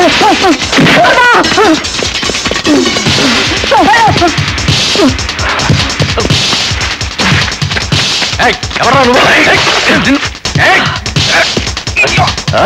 ఎవరా నువ్వు ఏయ్! ఆ?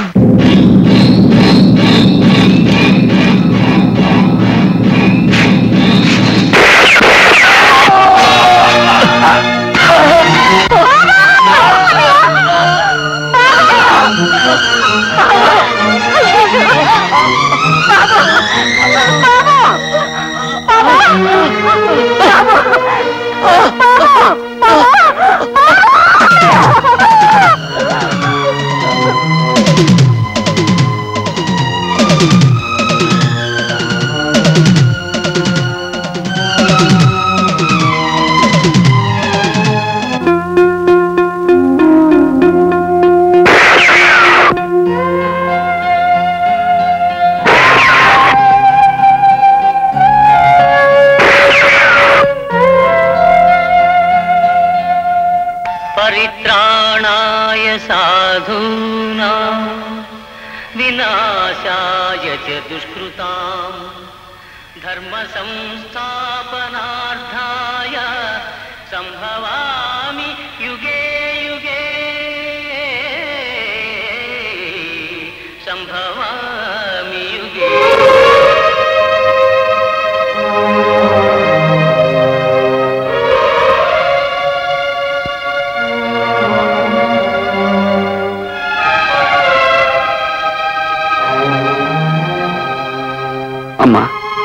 परित्राणाय साधूना विनाशाय च दुष्कृताम् धर्मसंस्थापनार्थाय सम्भवामि युगे युगे सम्भवामि युगे అమ్మా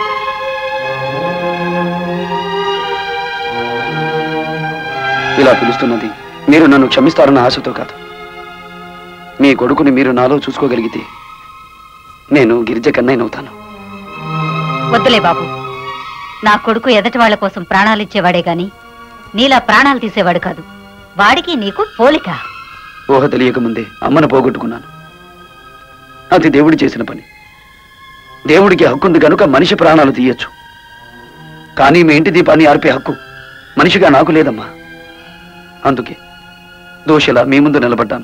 ఇలా పిలుస్తున్నది మీరు నన్ను క్షమిస్తారన్న ఆశతో కాదు మీ కొడుకుని మీరు నాలో చూసుకోగలిగితే నేను గిరిజ కన్నయ్యనవుతాను వద్దులే బాబు నా కొడుకు ఎదటి వాళ్ళ కోసం ప్రాణాలిచ్చేవాడే గాని నీలా ప్రాణాలు తీసేవాడు కాదు వాడికి నీకు పోలిక ఊహ తెలియకముందే అమ్మను పోగొట్టుకున్నాను అది దేవుడు చేసిన పని దేవుడికి హక్కుంది కనుక మనిషి ప్రాణాలు తీయొచ్చు కానీ మీ ఇంటి దీపాన్ని ఆర్పే హక్కు మనిషిగా నాకు లేదమ్మా అందుకే దోషిలా మీ ముందు నిలబడ్డాను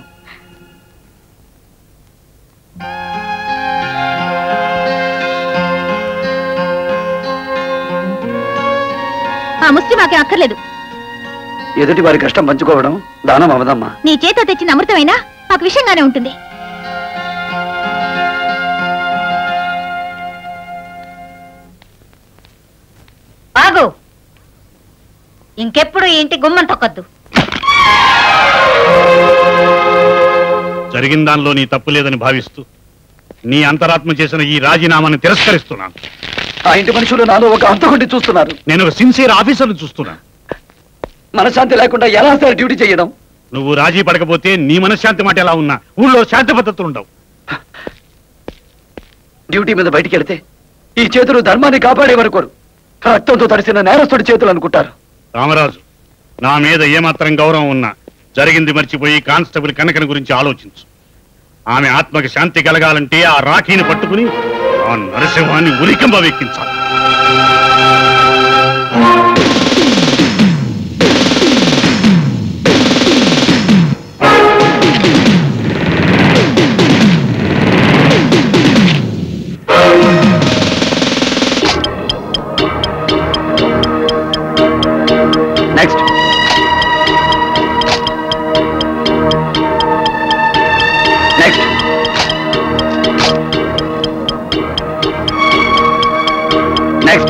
ఆ ముష్టి మాకే అక్కర్లేదు ఎదుటి వారి కష్టం పంచుకోవడం దానం అవదమ్మా నీ చేత తెచ్చిన అమృతమైనా మాకు విషయంగానే ఉంటుంది ఆగు ఇంకెప్పుడు ఈ ఇంటి గుమ్మం తొక్కద్దు జరిగిన దానిలో నీ తప్పు లేదని భావిస్తూ నీ అంతరాత్మ చేసిన ఈ రాజీనామాను తిరస్కరిస్తున్నాను ఆ ఇంటి మనుషులు నాలో ఒక అంతకుండి చూస్తున్నారు నేను ఒక సిన్సియర్ ఆఫీసర్ని చూస్తున్నాను మనశ్శాంతి లేకుండా ఎలా సార్ డ్యూటీ చేయడం నువ్వు రాజీ పడకపోతే నీ మనశ్శాంతి మాట ఎలా ఉన్నా ఊళ్ళో శాంతి పద్ధతులు ఉండవు డ్యూటీ మీద బయటికి వెళితే ఈ చేతులు ధర్మాన్ని కాపాడే వరకు రక్తంతో తడిసిన నేరస్తుడి చేతులు అనుకుంటారు రామరాజు నా మీద ఏమాత్రం గౌరవం ఉన్నా జరిగింది మర్చిపోయి కానిస్టేబుల్ కనకన గురించి ఆలోచించు ఆమె ఆత్మకి శాంతి కలగాలంటే ఆ రాఖీని పట్టుకుని ఆ నరసింహాన్ని ఉరికంబ వెక్కించాలి next next next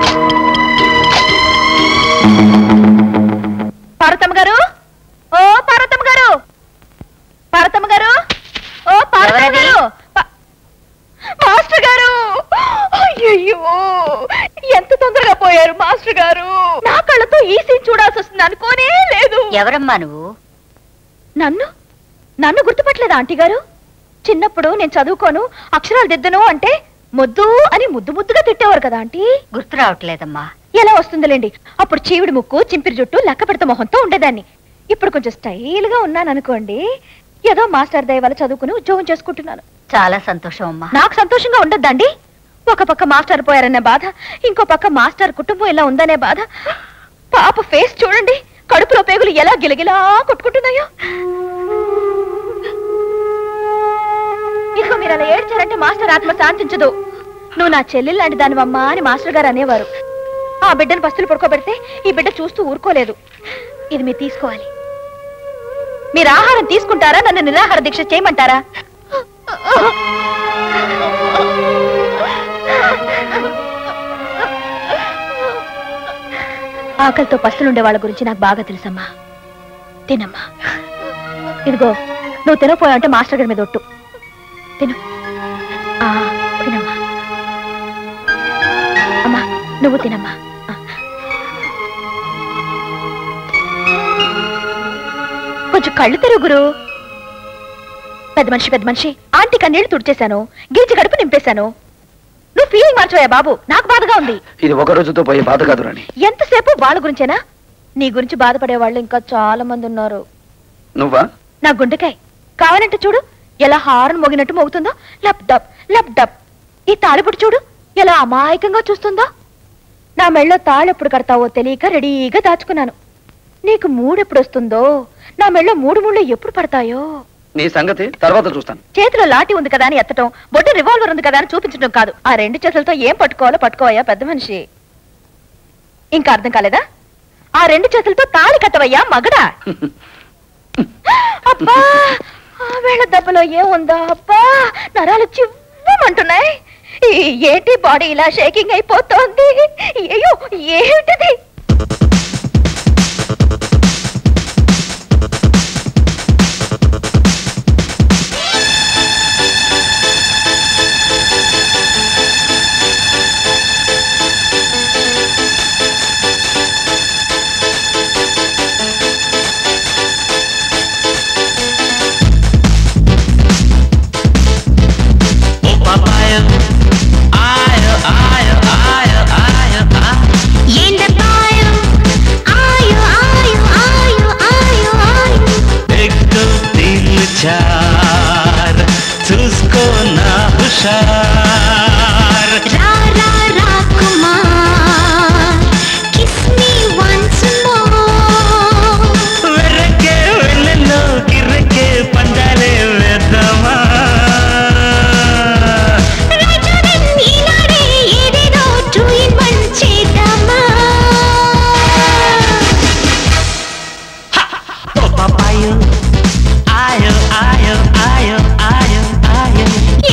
Parvathamma garu ఓ పార్వతమ్మ గారు పార్వతమ్మ గారు ఓ పార్వతమ్మ ఎవరది? గారు పా- మాస్టర్ గారు అయ్యయ్యో ఎంత తొందరగా పోయారు మాస్టర్ గారు నా కళ్ళతో ఈ సీన్ చూడాల్సి వస్తుంది అనుకోనే లేదు ఎవరమ్మా నువ్వు నన్ను నన్ను గుర్తుపట్టలేదా ఆంటీ గారు చిన్నప్పుడు నేను చదువుకోను అక్షరాలు దిద్దను అంటే ముద్దు అని ముద్దు ముద్దుగా తిట్టేవారు కదా ఆంటీ గుర్తు రావట్లేదమ్మా ఎలా వస్తుందిలేండి అప్పుడు చీవిడి ముక్కు చింపిరి జుట్టు లెక్క పెడత మొహంతో ఉండేదాన్ని ఇప్పుడు కొంచెం స్టైల్ గా ఉన్నాను అనుకోండి ఏదో మాస్టర్ దయ వల్ల చదువుకుని ఉద్యోగం చేసుకుంటున్నాను చాలా సంతోషం అమ్మా నాకు సంతోషంగా ఉండొద్దండి ఒక పక్క మాస్టర్ పోయారనే బాధ ఇంకో పక్క మాస్టర్ కుటుంబం ఇలా ఉందనే బాధ పాప ఫేస్ చూడండి కడుపులో పేగులు ఎలా గిలగిలా కొట్టుకుంటున్నాయో ఇక మీరు అలా ఏడ్చారంటే మాస్టర్ ఆత్మ శాంతించదు నువ్వు నా చెల్లెలు లాంటి దానివమ్మా అని మాస్టర్ గారు అనేవారు ఆ బిడ్డను బస్సులు పడుకోబెడితే ఈ బిడ్డ చూస్తూ ఊరుకోలేదు ఇది మీరు తీసుకోవాలి మీరు ఆహారం తీసుకుంటారా నన్ను నిరాహార దీక్ష చేయమంటారా ఆకలితో పస్తులుండే వాళ్ళ గురించి నాకు బాగా తెలుసమ్మా తినమ్మా ఇదిగో నువ్వు తినపోయావంటే మాస్టర్ గారి మీద ఒట్టు తిను ఆ, తినమ్మా అమ్మా నువ్వు తినమ్మా ఆ. కొంచెం కళ్ళు తెరుగురు పెద్ద మనిషి పెద్ద మనిషి ఆంటీ కన్నీళ్లు తుడిచేశాను గిరిచి గడుపు నింపేశాను నువ్వు ఫీలింగ్ మార్చవయ్యా బాబు నాకు బాధగా ఉంది ఇది ఒక రోజుతో పోయే బాధ కాదు రాణి ఎంతసేపు వాళ్ళ గురించేనా నీ గురించి బాధపడే వాళ్ళు ఇంకా చాలా మంది ఉన్నారు నువ్వా నా గుండెకాయ్ కావాలంటే చూడు ఎలా హారన్ మోగినట్టు మోగుతుందో లప్ డప్ లప్ డప్ ఈ తాళిపుడు చూడు ఎలా అమాయకంగా చూస్తుందో నా మెళ్ళో తాళెప్పుడు కడతావో తెలియక రెడీగా దాచుకున్నాను నీకు మూడెప్పుడు వస్తుందో నా మెళ్ళో మూడు ముళ్ళు ఎప్పుడు పడతాయో నీ సంగతి తర్వాత చూస్తాను చేతిలో లాటి ఉంది కదా అని ఎత్తటం బొట్టు రివాల్వర్ ఉంది కదా అని చూపించడం కాదు ఆ రెండు చేతులతో ఏం పట్టుకోవాలో పట్టుకోవయ్యా పెద్ద మనిషి ఇంకా అర్థం కాలేదా ఆ రెండు చేతులతో తాళి కట్టవయ్యా మగడా అబ్బా ఆ వేళ దెబ్బలో ఏముందా అబ్బా నరాలు చివ్వమంటున్నాయి ఈ- ఏంటి బాడీ ఇలా షేకింగ్ అయిపోతోంది అయ్యో ఏమిటిది చూసుకో నా హుషార్ వెర్రకే వెన్నెల్లో కిర్రకే పందాలే వేద్దామా ఓ పాపాయో ఆయో ఆయో ఆయో ఆయో ఆయో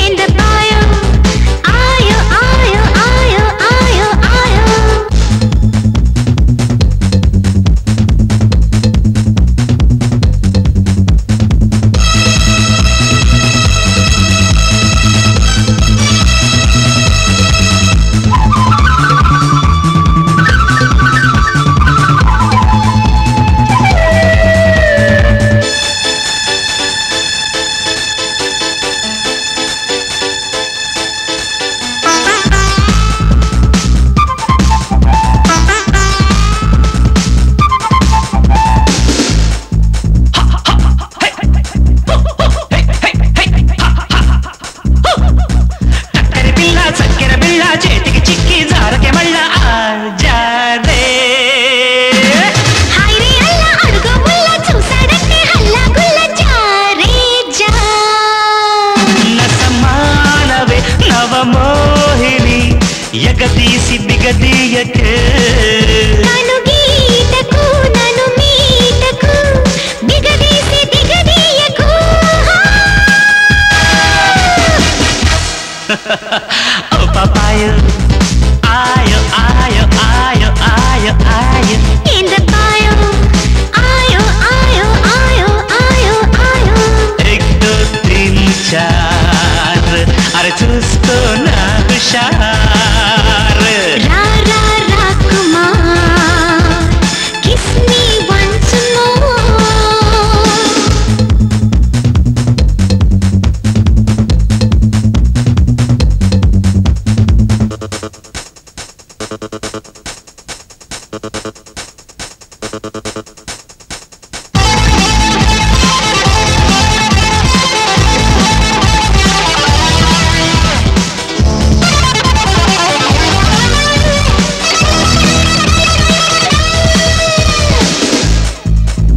చక్కెర పిల్ల చక్కెర పిల్ల చేతికి చిక్కి జారకే మళ్ళా ఆజారే నసమానవే నవమోహిని ఎగదీసి బిగదీయకే ఓ పాపాయో ఆయో ఆయో ఆయో ఆయో ఆయో एक दो तीन चार अरे చూస్తూ నా హుషార్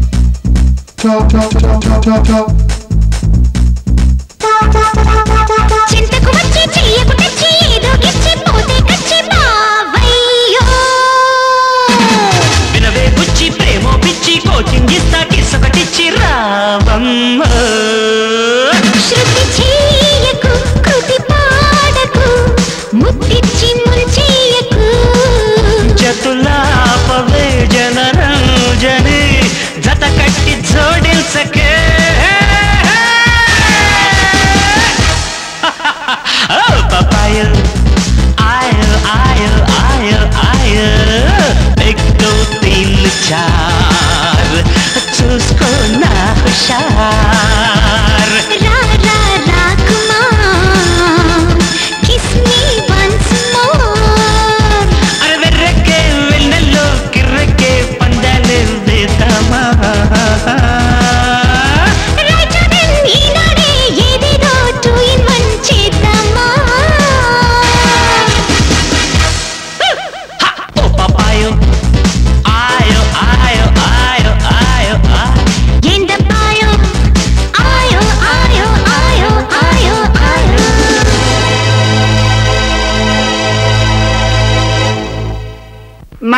Top, top, top, top, top, top.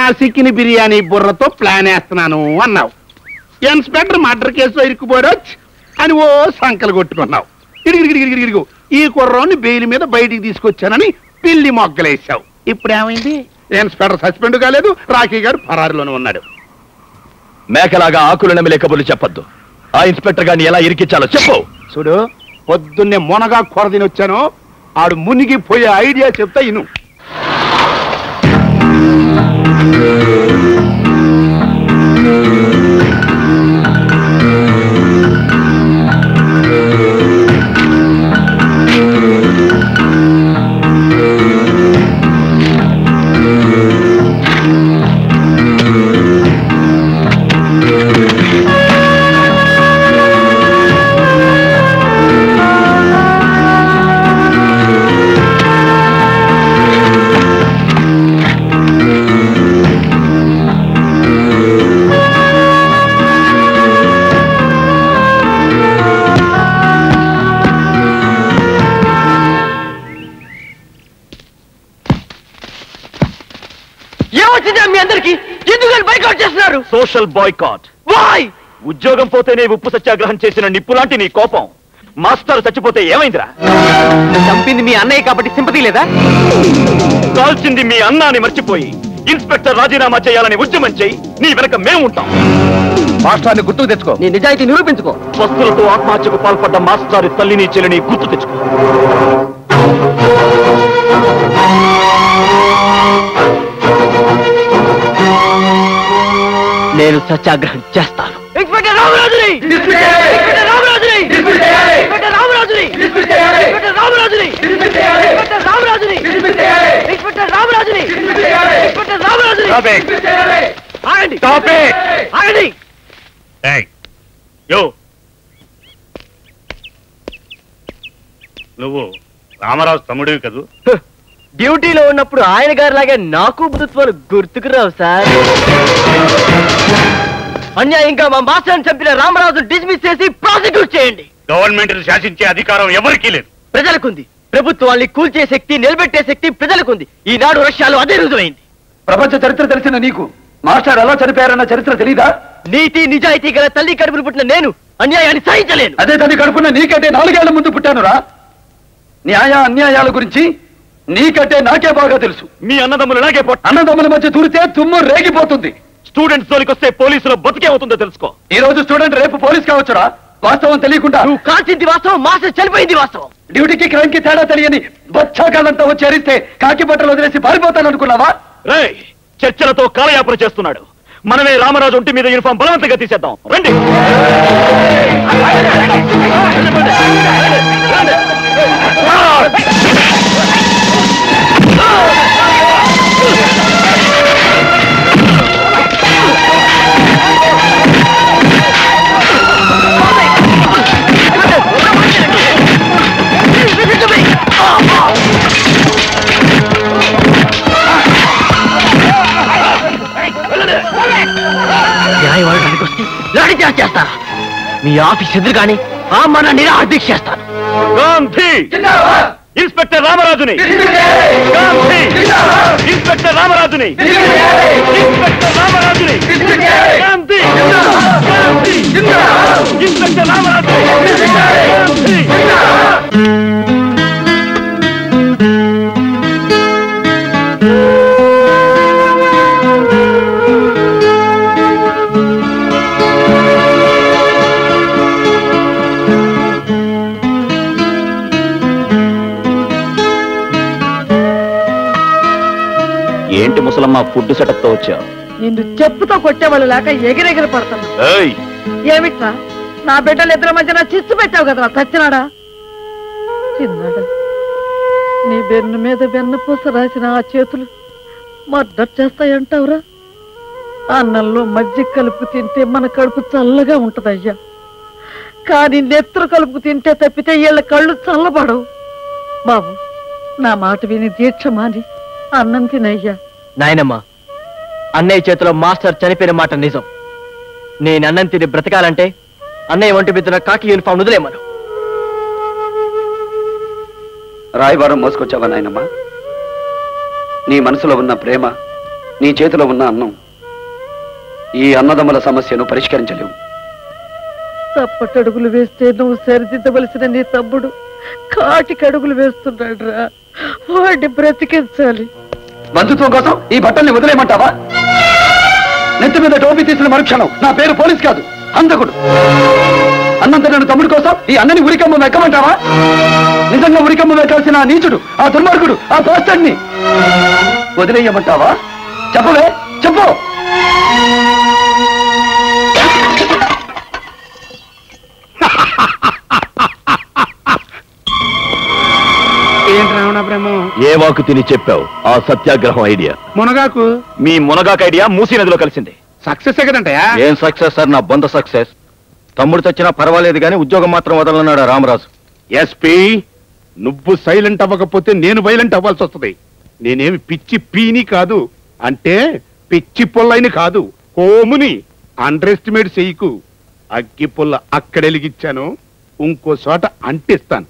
Chicken biryani బుర్రతో ప్లాన్ వేస్తున్నాను అన్నావు ఇన్స్పెక్టర్ మర్డర్ కేసులో ఇరుక్కుపోయాడు అని ఓ సంకలు కొట్టుకున్నావు ఇడిగిడిగిడిగిడిగిడిగు ఈ కుర్రోని బెయిల్ మీద బయటికి తీసుకొచ్చానని పిల్లి మొగ్గలేసావు ఇప్పుడు ఏమైంది ఇన్స్పెక్టర్ సస్పెండ్ కాలేదు రాఖీ గారు పరారులోనే ఉన్నాడు మేకలాగా ఆకులు నమిలే కబుర్లు చెప్పొద్దు ఆ ఇన్స్పెక్టర్ గారిని ఎలా ఇరికించాలో చెప్పు చూడు పొద్దున్నే మొనగా కూర తిని వచ్చాను ఆడు మునిగిపోయే ఐడియా చెప్తా ఇను ఏమొచ్చిందా మీ అందరికి ఎందుకని బైకౌట్ చేస్తున్నారు సోషల్ బాయ్కాట్ వాయ్ ఉద్యోగం పోతేనే ఉప్పు సత్యాగ్రహం చేసిన నిప్పు లాంటి నీ కోపం మాస్టర్ చచ్చిపోతే ఏమైందిరా చంపింది మీ అన్నయ్య కాబట్టి సింపతి లేదా కాల్చింది మీ అన్నాని మర్చిపోయి ఇన్స్పెక్టర్ రాజీనామా చేయాలని ఉద్యమం చేయి నీ వెనక మేముంటాం మాస్టర్ని గుర్తుకు తెచ్చుకో నీ నిజాయితీ నిరూపించుకో వస్తువులతో ఆత్మహత్యకు పాల్పడ్డ మాస్టర్ తల్లిని చెల్లిని గుర్తు తెచ్చుకో నేను సత్యాగ్రహం చేస్తాను ఇన్స్పెక్టర్ రామరాజుని ఇన్స్పెక్టర్ రామరాజుని ఇన్స్పెక్టర్ రామరాజుని ఇన్స్పెక్టర్ రామరాజుని ఇన్స్పెక్టర్ రామరాజుని ఇన్స్పెక్టర్ రామరాజుని ఇన్స్పెక్టర్ రామరాజుని Stop it. ఆగండి Stop it. ఆగండి ఏయ్, యో నువ్వు రామరాజు తమ్ముడివి కదూ డ్యూటీలో ఉన్నప్పుడు ఆయన గారి లాగే నాకు బుద్ధత్వాలు గుర్తుకు రావు సార్ అన్యాయంగా మా మాస్టర్ని చంపిన రామరాజు డిస్మిస్ చేసి ప్రాసిక్యూట్ చేయండి గవర్నమెంట్ శాసించే అధికారం ఎవరికీ లేదు ప్రజలకుంది ప్రభుత్వాన్ని కూల్చే శక్తి నిలబెట్టే శక్తి ప్రజలకుంది ఈనాడు రష్యాలో అదే రుజువైంది ప్రపంచ చరిత్ర తెలిసిన నీకు మాస్టర్ ఎలా చనిపోయారన్న చరిత్ర తెలీదా నీతి నిజాయితీ గల తల్లి కడుపులు పుట్టిన నేను అన్యాయాన్ని సహించలేను అదే తల్లి కడుపున నీకంటే నాలుగేళ్ల ముందు పుట్టానురా న్యాయ అన్యాయాల గురించి నీకంటే నాకే బాగా తెలుసు మీ అన్నదమ్ములు ఇలాగే పొట్ట అన్నదమ్ముల మధ్య దూరితే తుమ్ము రేగిపోతుంది స్టూడెంట్స్ జోలికొస్తే పోలీసులు బతికే అవుతుందో తెలుసుకో ఈ రోజు స్టూడెంట్ రేపు పోలీస్ కావచ్చురా వాస్తవం తెలియకుండా నువ్వు కాల్చింది వాస్తవం మాస్టర్ చనిపోయింది వాస్తవం డ్యూటీకి క్రైమ్ కి తేడా తెలియని బచ్చాకాలంతా వచ్చి అరిస్తే కాకి బట్టలు వదిలేసి పారిపోతాననుకున్నావా రేయ్ చర్చలతో కాలయాపన చేస్తున్నాడు మనమే రామరాజు ఒంటి మీద యూనిఫామ్ బలవంతంగా తీసేద్దాం రండి న్యాయం అడగడానికి వస్తే లాఠీ చార్జ్ చేస్తారా మీ ఆఫీస్ ఎదురు కానీ ఆ మన నిరాదీక్ష చేస్తాను గాంధీ ఇన్స్పెక్టర్ రామరాజుని గాంధీ ఇన్స్పెక్టర్ రామరాజుని ఇన్స్పెక్టర్ రామరాజుని గాంధీ గాంధీ ఇన్స్పెక్టర్ రామరాజుని గాంధీ ఏంటి ముసలమ్మ ఫుడ్ సెటప్ తో వచ్చావు నిన్ను చెప్పుతో కొట్టేవాళ్ళు లేక ఎగిరెగిరి పడుతున్నా ఏయ్ ఏమిట్రా నా బిడ్డలు ఇద్దరి మధ్యన చిచ్చు పెట్టావు కదరా చచ్చినాడా చిన్నాడా నీ వెన్ను మీద వెన్నపూస రాసిన ఆ చేతులు మర్డర్ చేస్తాయంటావురా అన్నంలో మజ్జిగ కలుపు తింటే మన కడుపు చల్లగా ఉంటదయ్యా కానీ నెత్తురు కలుపు తింటే తప్పితే వీళ్ళ కళ్ళు చల్లబడవు బాబు నా మాట విని దీక్ష మాని అన్నం తినయ్యా నాయనమ్మ అన్నయ్య చేతిలో మాస్టర్ చనిపోయిన మాట నిజం నేను అన్నం తిని బ్రతకాలంటే అన్నయ్య ఒంటి మీద కాకి యూనిఫామ్ వదిలేమను రాయబారం మోసుకొచ్చావా నాయనమ్మా నీ మనసులో ఉన్న ప్రేమ నీ చేతిలో ఉన్న అన్నం ఈ అన్నదమ్ముల సమస్యను పరిష్కరించలేవు తప్పటడుగులు వేస్తే నువ్వు సరిదిద్దవలసిన నీ తమ్ముడు కాటికి అడుగులు వేస్తున్నాడు రా వాడిని బ్రతికించాలి బంధుత్వం కోసం ఈ బట్టల్ని వదిలేయమంటావా నెత్తి మీద టోపీ తీసిన మరుక్షణం నా పేరు పోలీస్ కాదు హంతకుడు అన్నంత నేను తమ్ముడు కోసం ఈ అన్నని ఉరికమ్మ వెక్కమంటావా నిజంగా ఉరికమ్మ వెక్కాల్సిన ఆ నీచుడు ఆ దుర్మార్గుడు ఆ పోస్టర్ని వదిలేయమంటావా చెప్పవే చెప్పు ఏంటి రావణ బ్రహ్మ ఏ వాకు తిని చెప్పావు ఆ సత్యాగ్రహం ఐడియా మునగాకు మీ మునగాక ఐడియా మూసీ నదిలో కలిసింది సక్సెస్ కదంటయా ఏం సక్సెస్ సార్ నా బొంద సక్సెస్ తమ్ముడు తెచ్చినా పర్వాలేదు కానీ ఉద్యోగం మాత్రం వదలన్నాడు ఆ రామరాజు ఎస్పీ నువ్వు సైలెంట్ అవ్వకపోతే నేను వైలెంట్ అవ్వాల్సి వస్తుంది నేనేమి పిచ్చి పీని కాదు అంటే పిచ్చి పుల్లైని కాదు కోముని అండర్ ఎస్టిమేట్ చెయ్యకు అగ్గి పుల్ల అక్కడెలిగిచ్చాను ఇంకో చోట అంటిస్తాను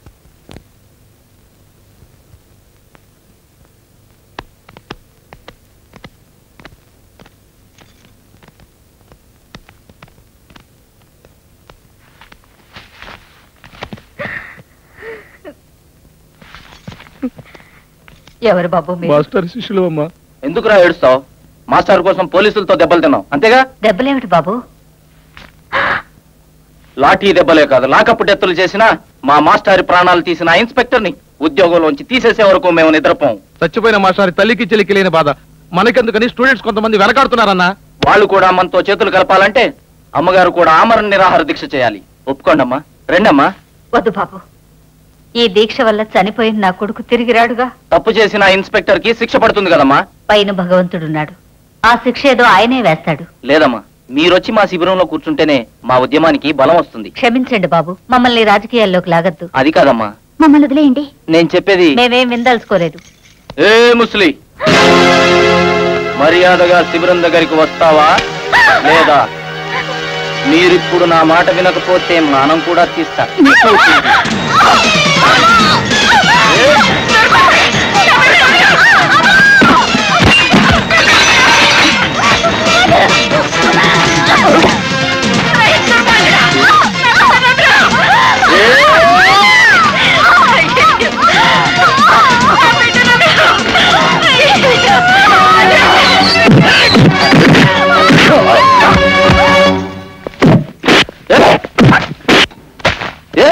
ఎవరు బాబు మీరు మాస్టర్ శిష్యులు అమ్మా ఎందుకురా ఏడుస్తావు మాస్టర్ కోసం పోలీసులతో దెబ్బలు తిన్నావు అంతేగా దెబ్బలేమిటి బాబు లాఠీ దెబ్బలే కాదు లాకప్పు డెత్తులు చేసిన మా మాస్టారి ప్రాణాలు తీసిన ఆ ఇన్స్పెక్టర్ని ఉద్యోగంలోంచి తీసేసే వరకు మేము నిద్రపోం చచ్చిపోయిన మాస్టారి తల్లికి చెల్లికి లేని బాధ మనకెందుకని స్టూడెంట్స్ కొంతమంది వెనకాడుతున్నారన్నా వాళ్ళు కూడా మనతో చేతులు కలపాలంటే అమ్మగారు కూడా ఆమరణ నిరాహార దీక్ష చేయాలి ఒప్పుకోండమ్మా రెండమ్మా వద్దు బాబు ఈ దీక్ష వల్ల చనిపోయిన నా కొడుకు తిరిగి రాడుగా తప్పు చేసిన ఆ ఇన్స్పెక్టర్ కి శిక్ష పడుతుంది కదమ్మా పైన భగవంతుడున్నాడు ఆ శిక్ష ఏదో ఆయనే వేస్తాడు లేదమ్మా మీరొచ్చి మా శిబిరంలో కూర్చుంటేనే మా ఉద్యమానికి బలం వస్తుంది క్షమించండి బాబు మమ్మల్ని రాజకీయాల్లోకి లాగద్దు అది కాదమ్మా మమ్మల్ని వదిలేయండి నేను చెప్పేది మేమేం విందలుచుకోలేదు ఏ ముస్లి మర్యాదగా శిబిరం దగ్గరికి వస్తావా లేదా మీరిప్పుడు నా మాట వినకపోతే మానం కూడా తీస్తా ఏ?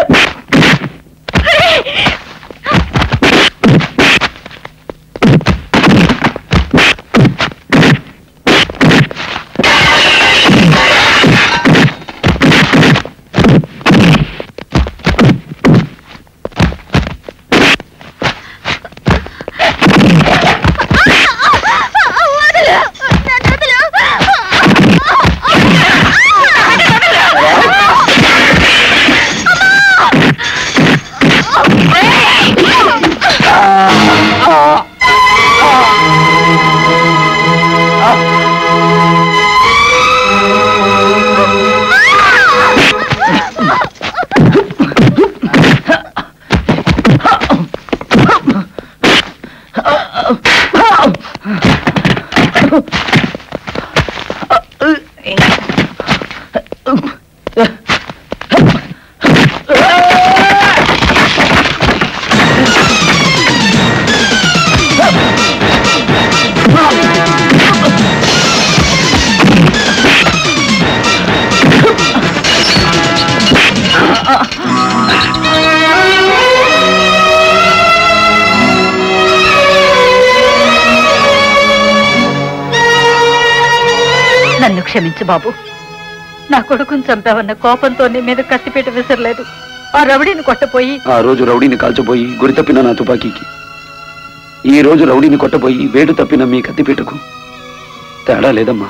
నన్ను క్షమించు బాబు నా కొడుకుని చంపావన్న కోపంతో నీ మీద కత్తిపీట విసరలేదు ఆ రవిడిని కొట్టపోయి ఆ రోజు రౌడీని కాల్చబోయి గురి తప్పిన నా తుపాకీకి ఈ రోజు రౌడీని కొట్టబోయి వేడు తప్పిన మీ కత్తిపీటకు తేడా లేదమ్మా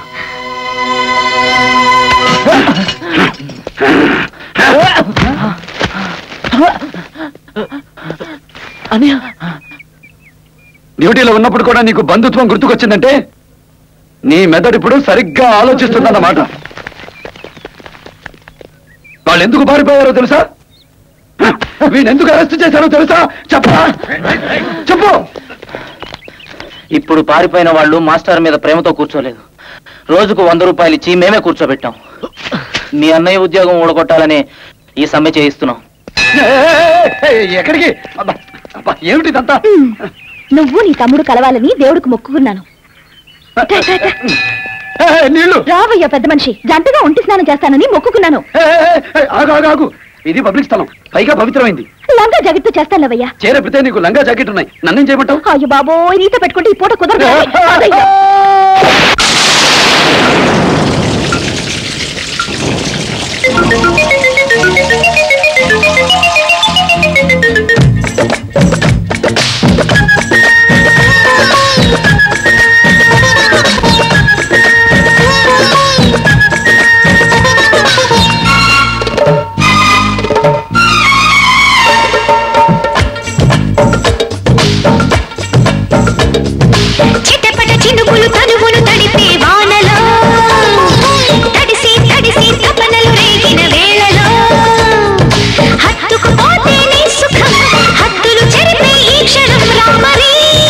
డ్యూటీలో ఉన్నప్పుడు కూడా నీకు బంధుత్వం గుర్తుకొచ్చిందంటే నీ మెదడు ఇప్పుడు సరిగ్గా ఆలోచిస్తుందన్నమాట వాళ్ళు ఎందుకు పారిపోయారో తెలుసా వీణెందుకు అరెస్ట్ చేశారో తెలుసా చెప్పా చెప్పు ఇప్పుడు పారిపోయిన వాళ్ళు మాస్టర్ మీద ప్రేమతో కూర్చోలేదు రోజుకు వంద రూపాయలు ఇచ్చి మేమే కూర్చోబెట్టాం మీ అన్నయ్య ఉద్యోగం ఊడగొట్టాలని ఈ సమ్మె చేయిస్తున్నాం ఎక్కడికి అబ్బా, అబ్బా, ఏమిటిదంతా నువ్వు నీ తమ్ముడు కలవాలని దేవుడికి మొక్కుకున్నాను టే, టే, టే. ఏ, ఏ, నీళ్లు రావయ్యా పెద్ద మనిషి జంటగా ఒంటి స్నానం చేస్తానని మొక్కుకున్నాను ఏ, ఏ, ఏ, ఆగు ఆగు ఆగు ఇది పబ్లిక్ స్థలం పైగా పవిత్రమైంది లంగా జాకెట్తో చేస్తానులేవయ్యా చేరపితే నీకు లంగా జాకెట్ ఉన్నాయి నన్నేం చేయమంటావు అయ్యో బాబోయ్ నీతో పెట్టుకుంటే ఈ పూట కుదరదు అదయ్యా. చిటపట చినుకులు తనువును తడిపే వానలో తడిసి తడిసి తపనలు రేగిన వేళలో హత్తుకుపోతే నీ సుఖం హత్తులు చెరిపే ఈ క్షణం రామరి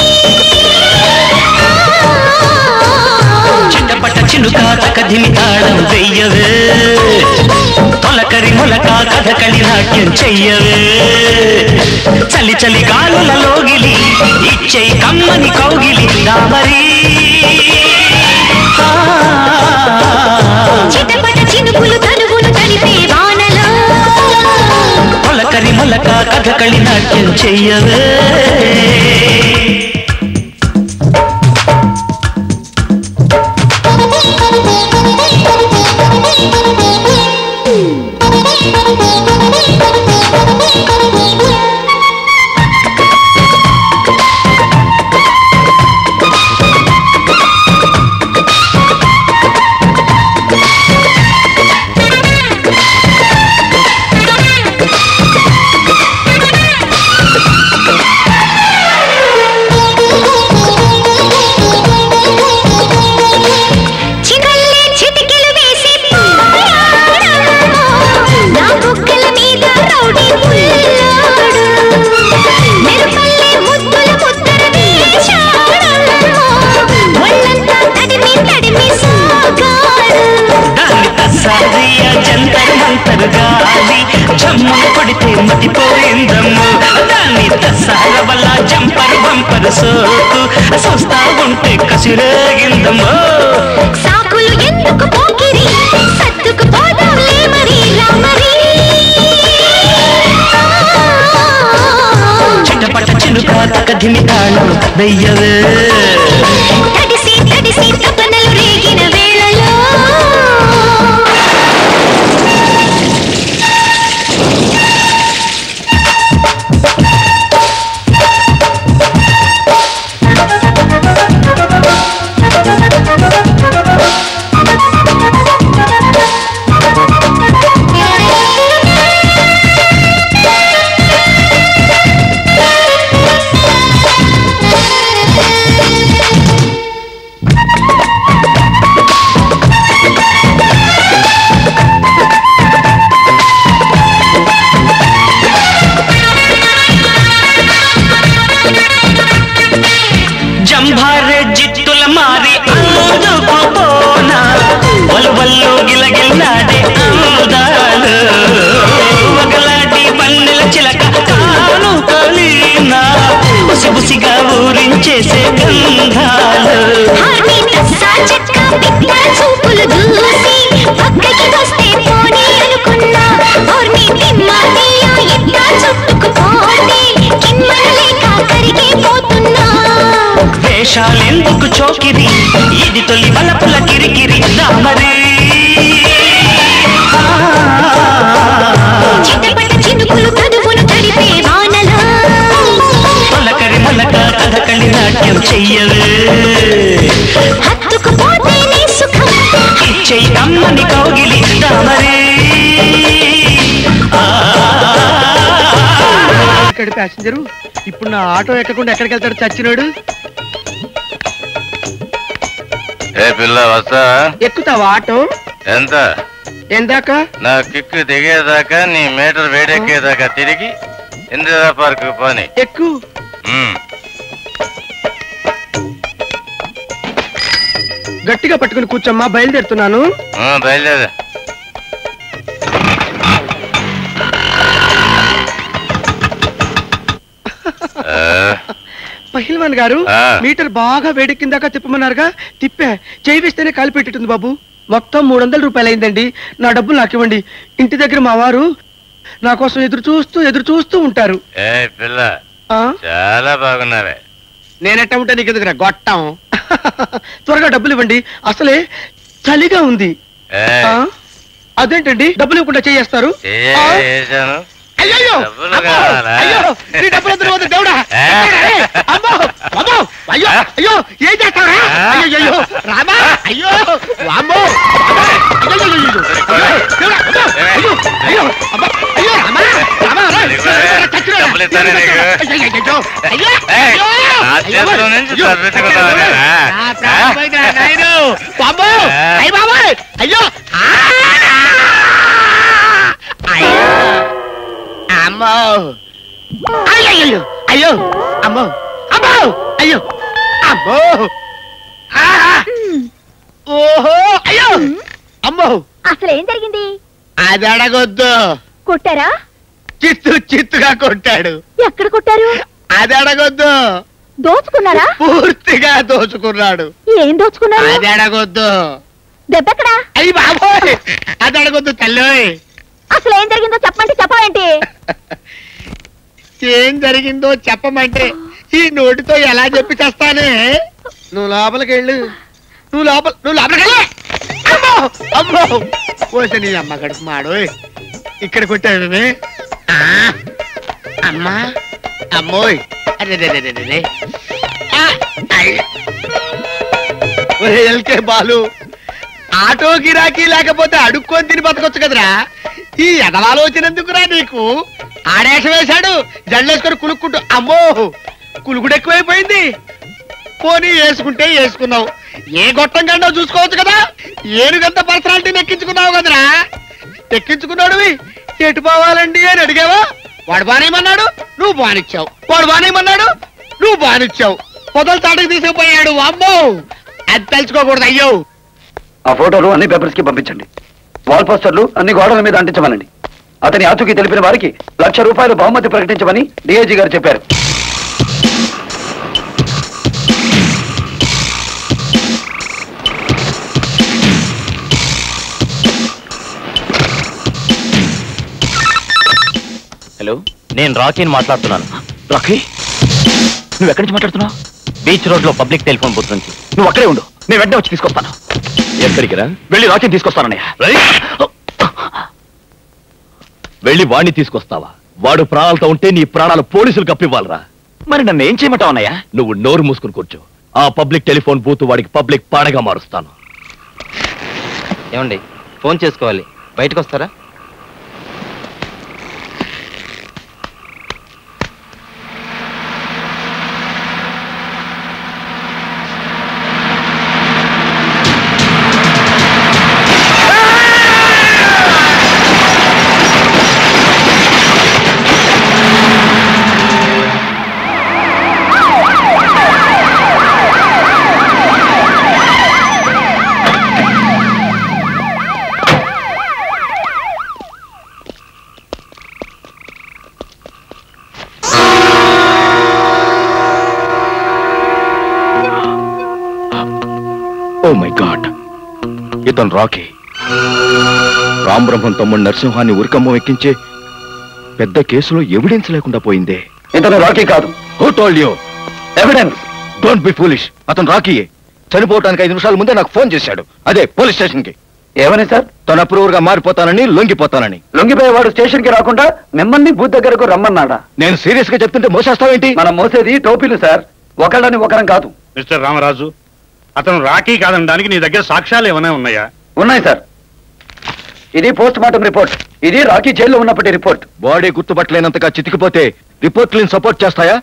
చిట్టపట చిలుక కదిమి తాళం వెయ్యవే తొలకరి మొలక కథకళి నాట్యం చెయ్యవే చలి చలి గాలుల లోగిలి ఇచ్చై కమ్మని కౌగిలి దామరి ఆ. చిటపట చినుకులు తనువును తడిపే వానలో మొలకరి మొలక కథకళి నాట్యం చెయ్యవే చిగల్లే చిటికెలు వేసి నా బుగ్గల మీద రౌడీ పుల్లాడు మెరుపల్లే ముద్దుల ముద్దర వేశాడు ఒళ్ళంతా తడిమి తడిమి సాగాడు దాని తస్సాదియ జంతరు మంతరు గాలి జమ్మును కొడితే మతిపోయిందమ్ము దాన్ని తస్సాల వల్ల జంపరు బంపరు సోకు చూస్తా ఉంటే కసిరేగిందమ్మో సాకులు ఎందుకు పోకిరి సత్తుకు పోదాంలే మరి రామరి చిటపట చిలుక తకధిమి తాళం వెయ్యవే తడిసి తడిసి తపనలు రేగిన వేళలో జంభారె జిత్తుల మారి అందుకు పోనా వల్వల్లు గిలగిల్లాడే అందాలు ఒకలాంటి పన్నెల చిలక కాను కలినా బుసి బుసిగా ఊరించేసే గంధాలు హాని తస్సా చెక్క పిట్ట చూపులు దూసి పక్కకి వస్తే పోనీ అనుకున్నా ఓర్ని తిమ్మాటియో ఇట్ట చుట్టుకుపోతే కిమ్మనలేక కరిగిపోతున్నా వేషాలెందుకు చోకిరి ఇది తొలి వలపుల కిరికిరి దామరి చిటపట చినుకులు కదువును తడిపే వానలో మొలకరి మొలక కథకళి నాట్యం చెయ్యవే హత్తుకుపోతే నీ సుఖం ఇచ్చై కమ్మని కౌగిలి దామరి ఇక్కడ ప్యాసింజరు ఇప్పుడు నా ఆటో ఎక్కకుండా ఎక్కడికి వెళ్తాడు చచ్చినాడు ఏ పిల్ల వస్తా ఎక్కుతావా ఆటో ఎంత ఎందాక నా కిక్కు దిగేదాకా నీ మీటర్ వేడెక్కేదాకా తిరిగి ఇందిరా పార్క్ పోని ఎక్కు ఉమ్. గట్టిగా పట్టుకుని కూర్చోమ్మా బయలుదేరుతున్నాను ఆ, బయలుదేరు ఆ, పహిల్వాన్ గారు ఆ. మీటర్ బాగా వేడెక్కిందాకా తిప్పమన్నారుగా తిప్పా చేయి వేస్తేనే కాలు పెట్టేటుంది బాబు మొత్తం మూడు వందల రూపాయలు అయిందండి నా డబ్బులు నాకు ఇవ్వండి ఇంటి దగ్గర మా వారు నా కోసం ఎదురు చూస్తూ ఎదురు చూస్తూ ఉంటారు ఏ పిల్ల ఆ? చాలా బాగున్నావే నేనెట్ట ఉంటే నీకు ఎదుగురా గొట్టం త్వరగా డబ్బులు ఇవ్వండి అసలే చలిగా ఉంది ఏ ఆ? అదేంటండి డబ్బులు ఇవ్వకుండా చేయేస్తారు చెయ్యి ఆ? వేశాను అయ్యయ్యో! డబ్బులు అమ్మో! కావాలా? అయ్యో! నీ డబ్బులు వద్దు, వద్దు, దేవుడా! ఏ? ఏయ్! అమ్మో! అమ్మో! అయ్యో! అయ్యో! ఏం చేస్తావురా? అయ్యయ్యో! రామా! అయ్యో! వామ్మో! అమ్మో! అయ్యయ్యో! అయ్యో! దేవుడా! అమ్మో! అయ్యో! అయ్యో! అమ్మో! అయ్యో! రామా! రామా! రా! చచ్చిరా! డబ్బులు ఇస్తాను నీకు. అయ్యయ్యో! అయ్యో! ఏయ్! అయ్యో! నా చేతిలో నుంచి అయ్యో! తప్పించుకున్నావా? నా ప్రాణం పోయిందిరా, నాయను! వామ్మో! అయ్య బాబోయ్! అయ్యో! ఆ! అయ్యో! అమ్మో అయ్యో అయ్యో అమ్మో అమ్మో అయ్యో అమ్మో ఆ! ఓహో అయ్యో అమ్మో అసలు ఏం జరిగింది అది అడగొద్దు కొట్టారా చిత్తు చిత్తుగా కొట్టాడు ఎక్కడ కొట్టారు అది అడగొద్దు దోచుకున్నారా పూర్తిగా దోచుకున్నాడు ఏం దోచుకున్నారు అది అడగొద్దు దెబ్బెక్కడా అయ్యి బాబోయ్ అది అడగొద్దు తల్లి అసలు ఏం జరిగిందో చెప్పండి చెప్పవేంటి ఏం జరిగిందో చెప్పమంటే ఈ నోటితో ఎలా చెప్పి చేస్తానే నువ్వు లోపలికి వెళ్ళు నువ్వు లోపల నువ్వు లోపలికి వెళ్ళు అమ్మో అమ్మో పోసే నీ అమ్మ కడుపు మాడు ఇక్కడ కొట్టాడు అమ్మా అమ్మోయ్ అరే రే, రే, రే, రే, రే. ఆ, అయ్. ఒరే ఎల్కే బాలు ఆటో గిరాకీ లేకపోతే అడుక్కొని తిని బతకొచ్చు కదరా ఈ ఎదవాలోచనందుకురా నీకు ఆడేషం వేశాడు జల్లేసుకొని కులుక్కుంటూ అమ్మో కులుకుడు ఎక్కువైపోయింది పోనీ వేసుకుంటే వేసుకున్నావు ఏ గొట్టం కండో చూసుకోవచ్చు కదా ఏనుగంత పర్సనాలిటీని ఎక్కించుకున్నావు కదరా ఎక్కించుకున్నాడువి ఎటు పోవాలండి అని అడిగావా వాడు బానేమన్నాడు నువ్వు బానిచ్చావు వాడు బానేమన్నాడు నువ్వు బానిచ్చావు పొదలు తాటకు తీసుకుపోయాడు అమ్మో అది తలుచుకోకూడదు అయ్యో ఆ ఫోటోలు అన్ని పేపర్స్ కి పంపించండి వాల్ పోస్టర్లు అన్ని గోడల మీద అంటించమనండి అతని ఆచూకీ తెలిపిన వారికి లక్ష రూపాయలు బహుమతి ప్రకటించమని డిఐజీ గారు చెప్పారు హలో నేను రాకీని మాట్లాడుతున్నాను రాఖీ నువ్వు ఎక్కడి నుంచి మాట్లాడుతున్నావు బీచ్ రోడ్ లో పబ్లిక్ టెలిఫోన్ బూత్ నుంచి నువ్వు అక్కడే ఉండు నేను వెంటనే వచ్చి తీసుకొస్తాను ఎక్కడికి రా వెళ్ళి రాఖీని తీసుకొస్తానన్నయ్య వెళ్ళి వాడిని తీసుకొస్తావా వాడు ప్రాణాలతో ఉంటే నీ ప్రాణాలు పోలీసులు కప్పివ్వాలరా మరి నన్ను ఏం చేయమంటావు అన్నయ్య నువ్వు నోరు మూసుకుని కూర్చో ఆ పబ్లిక్ టెలిఫోన్ బూత్ వాడికి పబ్లిక్ పాడగా మారుస్తాను ఏమండి ఫోన్ చేసుకోవాలి బయటకు వస్తారా ఓ మై గాడ్ ఇతను రాకీ రామబ్రహ్మం తమ్ముడు నరసింహాన్ని ఉరికమ్మం ఎక్కించే పెద్ద కేసులో ఎవిడెన్స్ లేకుండా పోయిందే ఇతను రాఖీ కాదు who told you evidence don't be foolish అతను రాకీయే చనిపోవటానికి ఐదు నిమిషాల ముందే నాకు ఫోన్ చేశాడు అదే పోలీస్ స్టేషన్ కి ఏమని సార్ తన అప్రూవర్ గా మారిపోతానని లొంగిపోతానని లొంగిపోయేవాడు స్టేషన్ కి రాకుండా మిమ్మల్ని బూత్ దగ్గరకు రమ్మన్నాడా నేను సీరియస్ గా చెప్తుంటే మోసేస్తావేంటి మనం మోసేది టోపీలు సార్ ఒకళ్ళని ఒకరం కాదు మిస్టర్ రామరాజు అతను రాకీ కాదనడానికి నీ దగ్గర సాక్ష్యాలు ఏమైనా ఉన్నాయా ఉన్నాయి సార్ ఇది పోస్ట్ మార్టం రిపోర్ట్ ఇది రాకీ జైల్లో ఉన్నప్పటి రిపోర్ట్ బాడీ గుర్తుపట్టలేనంతగా చితికిపోతే రిపోర్ట్లను సపోర్ట్ చేస్తాయా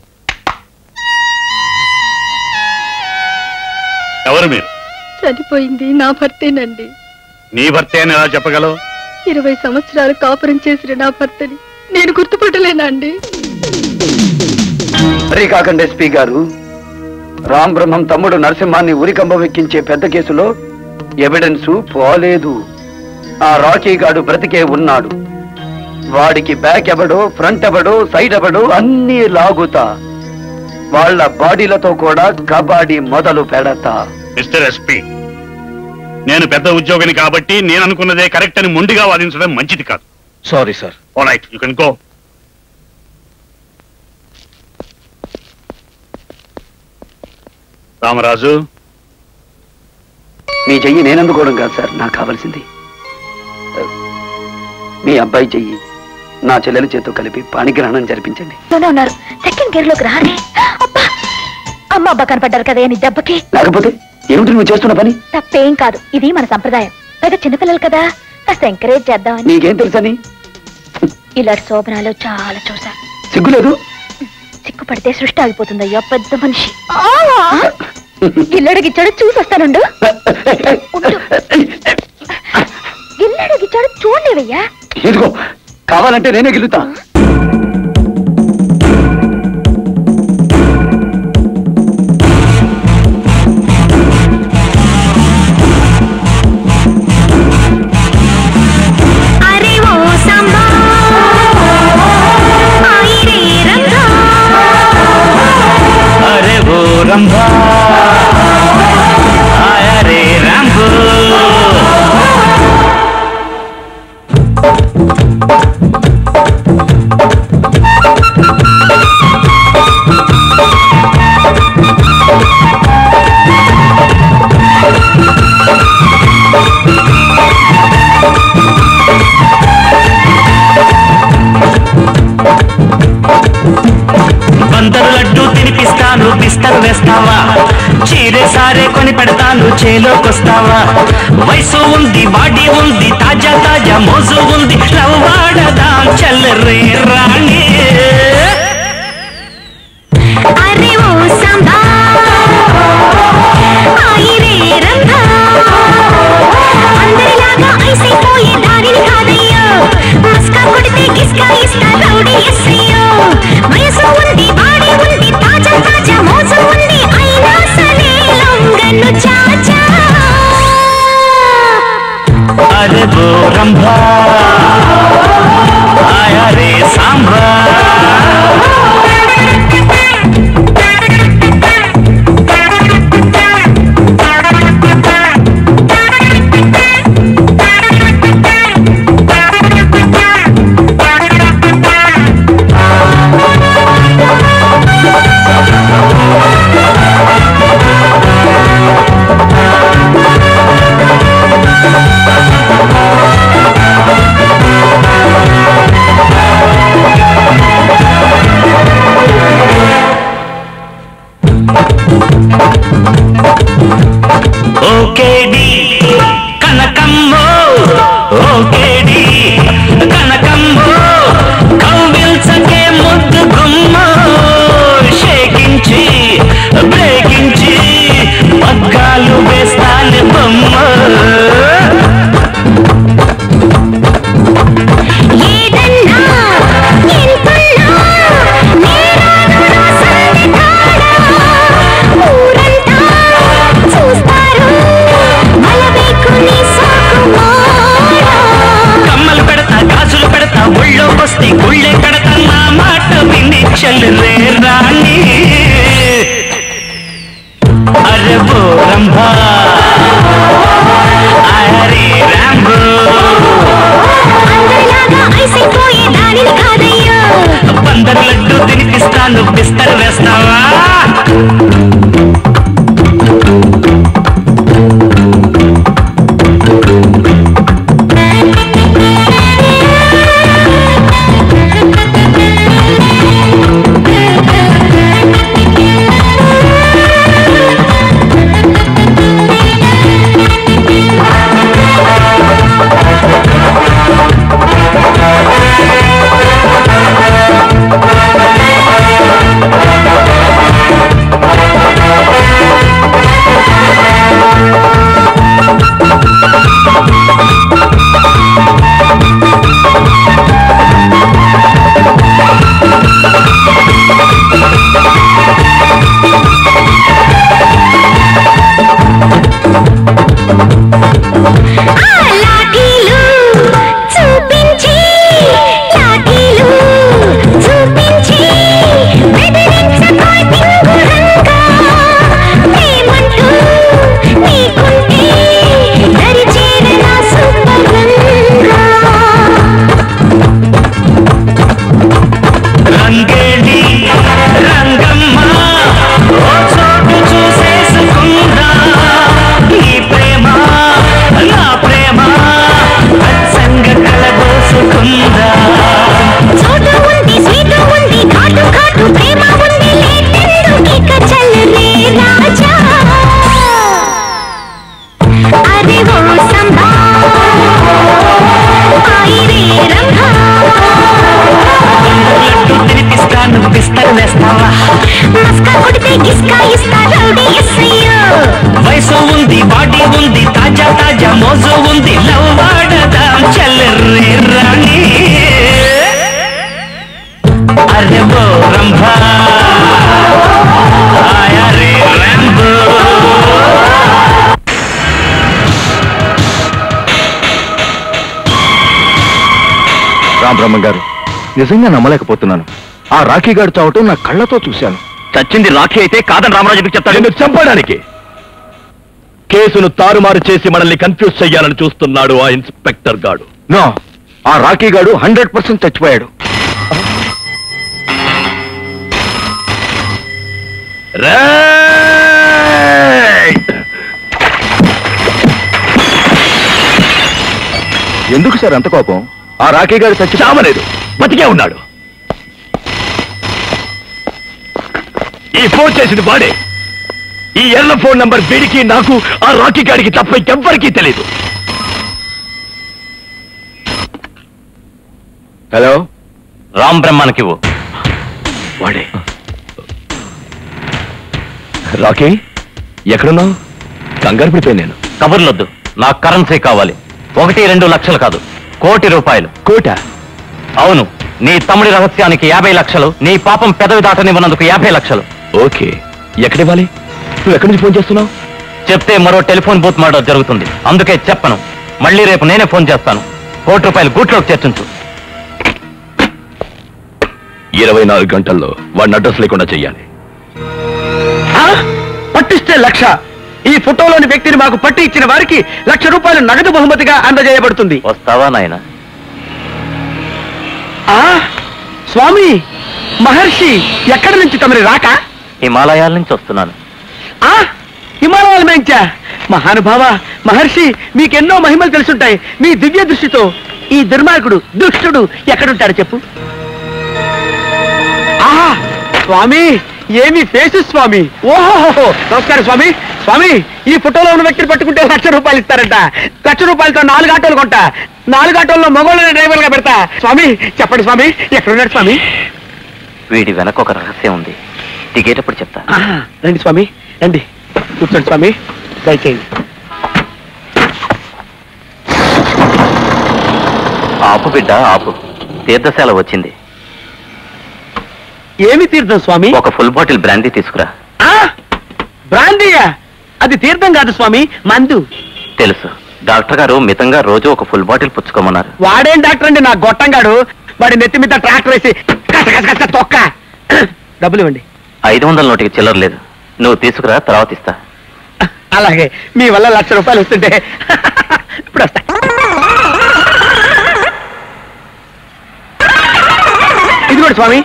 ఎవరు మీరు చనిపోయింది నా భర్తేనండి నీ భర్తే అని ఎలా చెప్పగలవు ఇరవై సంవత్సరాలు కాపురం చేసిన నా భర్తని నేను గుర్తుపట్టలేనా అండి శ్రీకాకండ్ ఎస్పీ గారు రామ్ బ్రహ్మం తమ్ముడు నరసింహాన్ని ఉరికంబం ఎక్కించే పెద్ద కేసులో ఎవిడెన్స్ పోలేదు ఆ రాకీ గాడు బ్రతికే ఉన్నాడు వాడికి బ్యాక్ ఎవడో ఫ్రంట్ ఎవడో సైడ్ ఎవడో అన్నీ లాగుతా వాళ్ళ బాడీలతో కూడా కబాడీ మొదలు పెడతా మిస్టర్ ఎస్పీ నేను పెద్ద ఉద్యోగిని కాబట్టి నేను అనుకున్నదే కరెక్ట్ అని మొండిగా వాదించడం మంచిది కాదు sorry sir right you can go Ramaraju మీ చెయ్యి నేనందుకోవడం కాదు సార్ నాకు కావాల్సింది మీ అబ్బాయి చెయ్యి నా చెల్లెల చేతితో కలిపి పాణిగ్రహణం జరిపించండి లోనే ఉన్నారు సెకండ్ గేర్ లోకి రానే అబ్బా అమ్మ అబ్బా కనపడ్డారు కదా నీ దెబ్బకి లేకపోతే ఏమిటి నువ్వు చేస్తున్న పని తప్పేం కాదు ఇది మన సంప్రదాయం పైగా చిన్నపిల్లలు కదా కాస్త ఎంకరేజ్ చేద్దామని నీకేం తెలుసని ఇలాంటి శోభనాలు చాలా చూసా సిగ్గులేదు సిగ్గుపడితే సృష్టి ఆగిపోతుంది అయ్యో పెద్ద మనిషి గిల్లడు గిచ్చాడు చూసి వస్తానుండు ఉండు. గిల్లడు గిచ్చాడు చూడలేవయ్యా ఇదిగో కావాలంటే నేనే గెలుతా అరే ఓ సంబా ఆయి రే రంగా అరే ఓ రంభా ఆయా రే రంభో బందరు లడ్డు తినిపిస్తాను బిస్తరు వేస్తావా చీరే సారే కొని పెడతాను చేలోకొస్తావా వయసు ఉంది బాడీ ఉంది తాజా తాజా మోజు ఉంది రవ్వాడదాం చల్లరే రాణి అరే ఓ సంబా ఆయి రే రంగా అందరిలాగా ఐసైపోయే దారిని కాదయ్యో మస్కా కొడితే గిస్కా ఇస్తా రౌడీ ఎస్సయ్యో వయసు ఉంది బాడీ ఉంది తాజా తాజా మోజు ఉంది అయినా సరే లొంగను చాచా అరే ఓ రంభా ఆయా రే సాంబా ఓకేడి కనకమ్మో ఓకేడి కనకమ్మో కౌగిల్చకే ముద్దు గుమ్మ షేకించి బ్రేకించి పగ్గాలు వేస్తాను బొమ్మ ఏదన్నా ఎంతున్నా నేరాను రాసంది కాడా ఊరంతా చూస్తారు మలబేకుని సాకుమారా కమ్మలు పెడతా గాజులు పెడతా ఒళ్ళో వస్తే గుళ్ళే పెడతా నా మాట విని చల్లరే రాణి అరే బో రంభా అరే రాంబో అందరిలాగా ఐసైపోయే దానిని కాదయ్యో బందర్ లడ్డు తినిపిస్తాను బిస్తర్ వేస్తావా ఆ వేస్తావా మస్కా కొడితే గిస్కా ఇస్తా రౌడీ ఎస్ఐయో వయసు ఉంది బాడీ ఉంది తాజా తాజా మోజు ఉంది లవ్ వాడదాం చల్లరే రాణి అరే బో రంభా ఆయా రే రంబో రామబ్రహ్మ గారు నిజంగా నమ్మలేకపోతున్నాను ఆ రాఖీ గారు చావటం నా కళ్ళతో చూశాను చచ్చింది రాఖీ అయితే కాదని రామరాజుకి చెప్తాడు ఎందుకు చంపడానికి కేసును తారుమారు చేసి మనల్ని కన్ఫ్యూజ్ చెయ్యాలని చూస్తున్నాడు ఆ ఇన్స్పెక్టర్ గాడు నో ఆ రాఖీ గాడు హండ్రెడ్ పర్సెంట్ చచ్చిపోయాడు రేయ్! ఎందుకు సార్ అంత కోపం ఆ రాఖీ గారు చచ్చి చావలేదు బతికే ఉన్నాడు ఈ ఫోన్ చేసింది వాడే ఈ ఎర్ర ఫోన్ నంబర్ వీడికి నాకు ఆ రాఖీ గాడికి తప్ప ఎవ్వరికీ తెలియదు హలో రామ్ బ్రహ్మానికివ్వు వాడే రాఖీ ఎక్కడున్నావు కంగారు పడిపోయాను నేను కబుర్లొద్దు నాకు కరెన్సీ కావాలి ఒకటి రెండు లక్షలు కాదు కోటి రూపాయలు కోట అవును నీ తమ్ముడి రహస్యానికి యాభై లక్షలు నీ పాపం పెదవి దాటనివ్వనందుకు యాభై లక్షలు ఓకే ఎక్కడివ్వాలి నువ్వు ఎక్కడి నుంచి ఫోన్ చేస్తున్నావు చెప్తే మరో టెలిఫోన్ బూత్ మర్డర్ జరుగుతుంది అందుకే చెప్పను మళ్ళీ రేపు నేనే ఫోన్ చేస్తాను కోటి రూపాయలు గూట్లోకి చేర్చుంచు ఇరవై నాలుగు గంటల్లో వాడిని అడ్రస్ లేకుండా చెయ్యాలి పట్టిస్తే లక్ష ఈ ఫోటోలోని వ్యక్తిని మాకు పట్టి ఇచ్చిన వారికి లక్ష రూపాయలు నగదు బహుమతిగా అందజేయబడుతుంది వస్తావా నాయన ఆ స్వామి మహర్షి ఎక్కడి నుంచి తమరి రాక హిమాలయాల నుంచి వస్తున్నాను ఆ హిమాలయాల మేంచా మహానుభావ మహర్షి మీకెన్నో మహిమలు తెలుసుంటాయి మీ దివ్య దృష్టితో ఈ దుర్మార్గుడు దుష్టుడు ఎక్కడుంటాడు చెప్పు ఆహా స్వామి ఏమి ఫేసు స్వామి ఓహో నమస్కారం స్వామి స్వామి ఈ ఫోటోలో ఉన్న వ్యక్తిని పట్టుకుంటే లక్ష రూపాయలు ఇస్తారంట లక్ష రూపాయలతో నాలుగు ఆటోలు కొంటా నాలుగు ఆటోల్లో మగవాళ్ళని డ్రైవర్ గా పెడతా స్వామి చెప్పండి స్వామి ఎక్కడున్నాడు స్వామి వీడి వెనక ఒక రహస్యం ఉంది దిగేటప్పుడు చెప్తా ఆహా, రండి స్వామి రండి కూర్చోండి స్వామి దయచేయండి ఆపు బిడ్డ ఆపు తీర్థశాల వచ్చింది ఏమి తీర్థం స్వామి ఒక ఫుల్ బాటిల్ బ్రాందీ తీసుకురా ఆ బ్రాందీయా అది తీర్థం కాదు స్వామి మందు తెలుసు డాక్టర్ గారు మితంగా రోజు ఒక ఫుల్ బాటిల్ పుచ్చుకోమన్నారు వాడేం డాక్టర్ అండి నా గొట్టంగాడు వాడి నెత్తి మీద ట్రాక్టర్ వేసి కస కస కస తొక్క డబ్బులు ఇవ్వండి ఐదు వందల నోటికి చిల్లర లేదు నువ్వు తీసుకురా తర్వాత ఇస్తా అలాగే మీ వల్ల లక్ష రూపాయలు వస్తుంటే ఇప్పుడు వస్తా ఇది కూడా స్వామి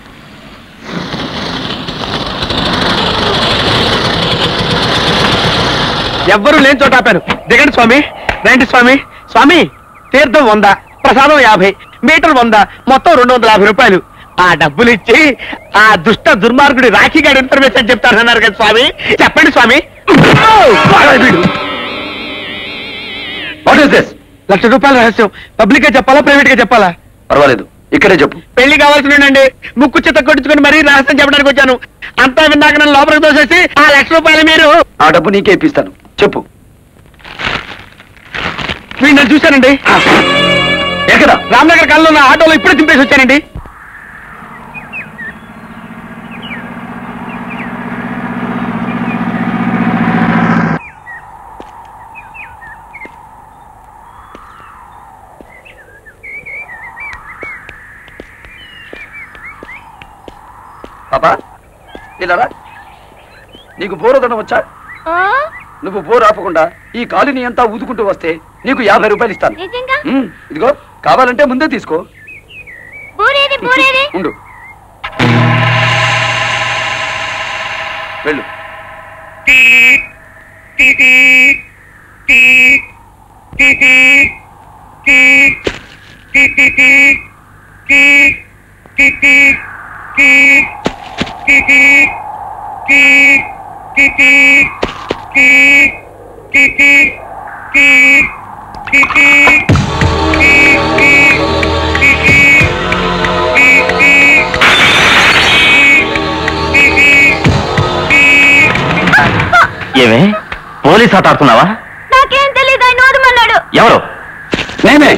ఎవ్వరూ లేని చోట ఆపాను దిగండి స్వామి రండి స్వామి స్వామి తీర్థం వంద ప్రసాదం యాభై మీటర్ వంద మొత్తం రెండు వందల యాభై రూపాయలు ఆ డబ్బులు ఇచ్చి ఆ దుష్ట దుర్మార్గుడి రాఖీ గారి ఇన్ఫర్మేషన్ చెప్తారన్నారు కదా స్వామి చెప్పండి స్వామి వీడు వాట్ ఇస్ దిస్ లక్ష రూపాయల రహస్యం పబ్లిక్ గా చెప్పాలా ప్రైవేట్ గా చెప్పాలా పర్వాలేదు ఇక్కడే చెప్పు పెళ్లి కావాల్సిందండి ముక్కు చిత్త కొట్టించుకుని మరీ రహస్యం చెప్పడానికి వచ్చాను అంతా విన్నాక నన్ను లోపలికి దోసేసి ఆ లక్ష రూపాయలు మీరు ఆ డబ్బు నీకే ఇప్పిస్తాను చెప్పు వీడిని నేను చూశానండి ఎక్కడ రామ్నగర్ కల్లో ఉన్న ఆటోలో ఇప్పుడే దింపేసి వచ్చానండి పాపా ఇలా రా. నీకు బోరదనం వచ్చా నువ్వు బోర్ ఆపకుండా ఈ కాలుని అంతా ఊదుకుంటూ వస్తే నీకు యాభై రూపాయలు ఇస్తాను నిజంగా ఉమ్, ఇదిగో కావాలంటే ముందే తీసుకో బూరేది బూరేది ఉండు వెళ్ళు ఏమే పోలీస్ ఆట ఆడుతున్నావా నాకేం తెలియదు ఆయన వదమన్నాడు ఎవరు నేనే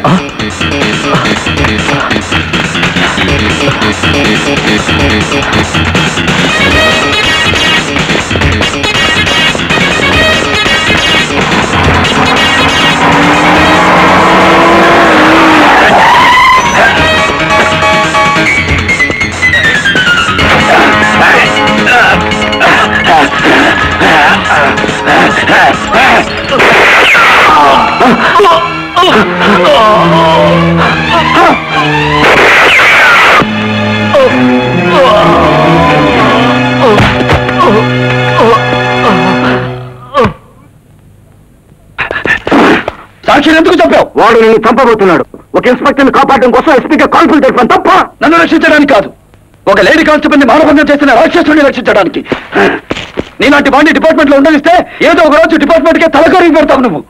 సాక్షి ఎందుకు చెప్పావు వాడు నిన్ను చంపబోతున్నాడు ఒక ఇన్స్పెక్టర్ని కాపాడడం కోసం ఎస్పీగా కాల్పులు తెలిపాను తప్ప నన్ను రక్షించడానికి కాదు ఒక లేడీ కానిస్టేబుల్ ని మానభంగం చేసిన రాక్షసుని రక్షించడానికి నీలాంటి వాడిని డిపార్ట్మెంట్ లో ఉండనిస్తే ఏదో ఒక రోజు డిపార్ట్మెంట్ కే తలకొరికి పెడతావు నువ్వు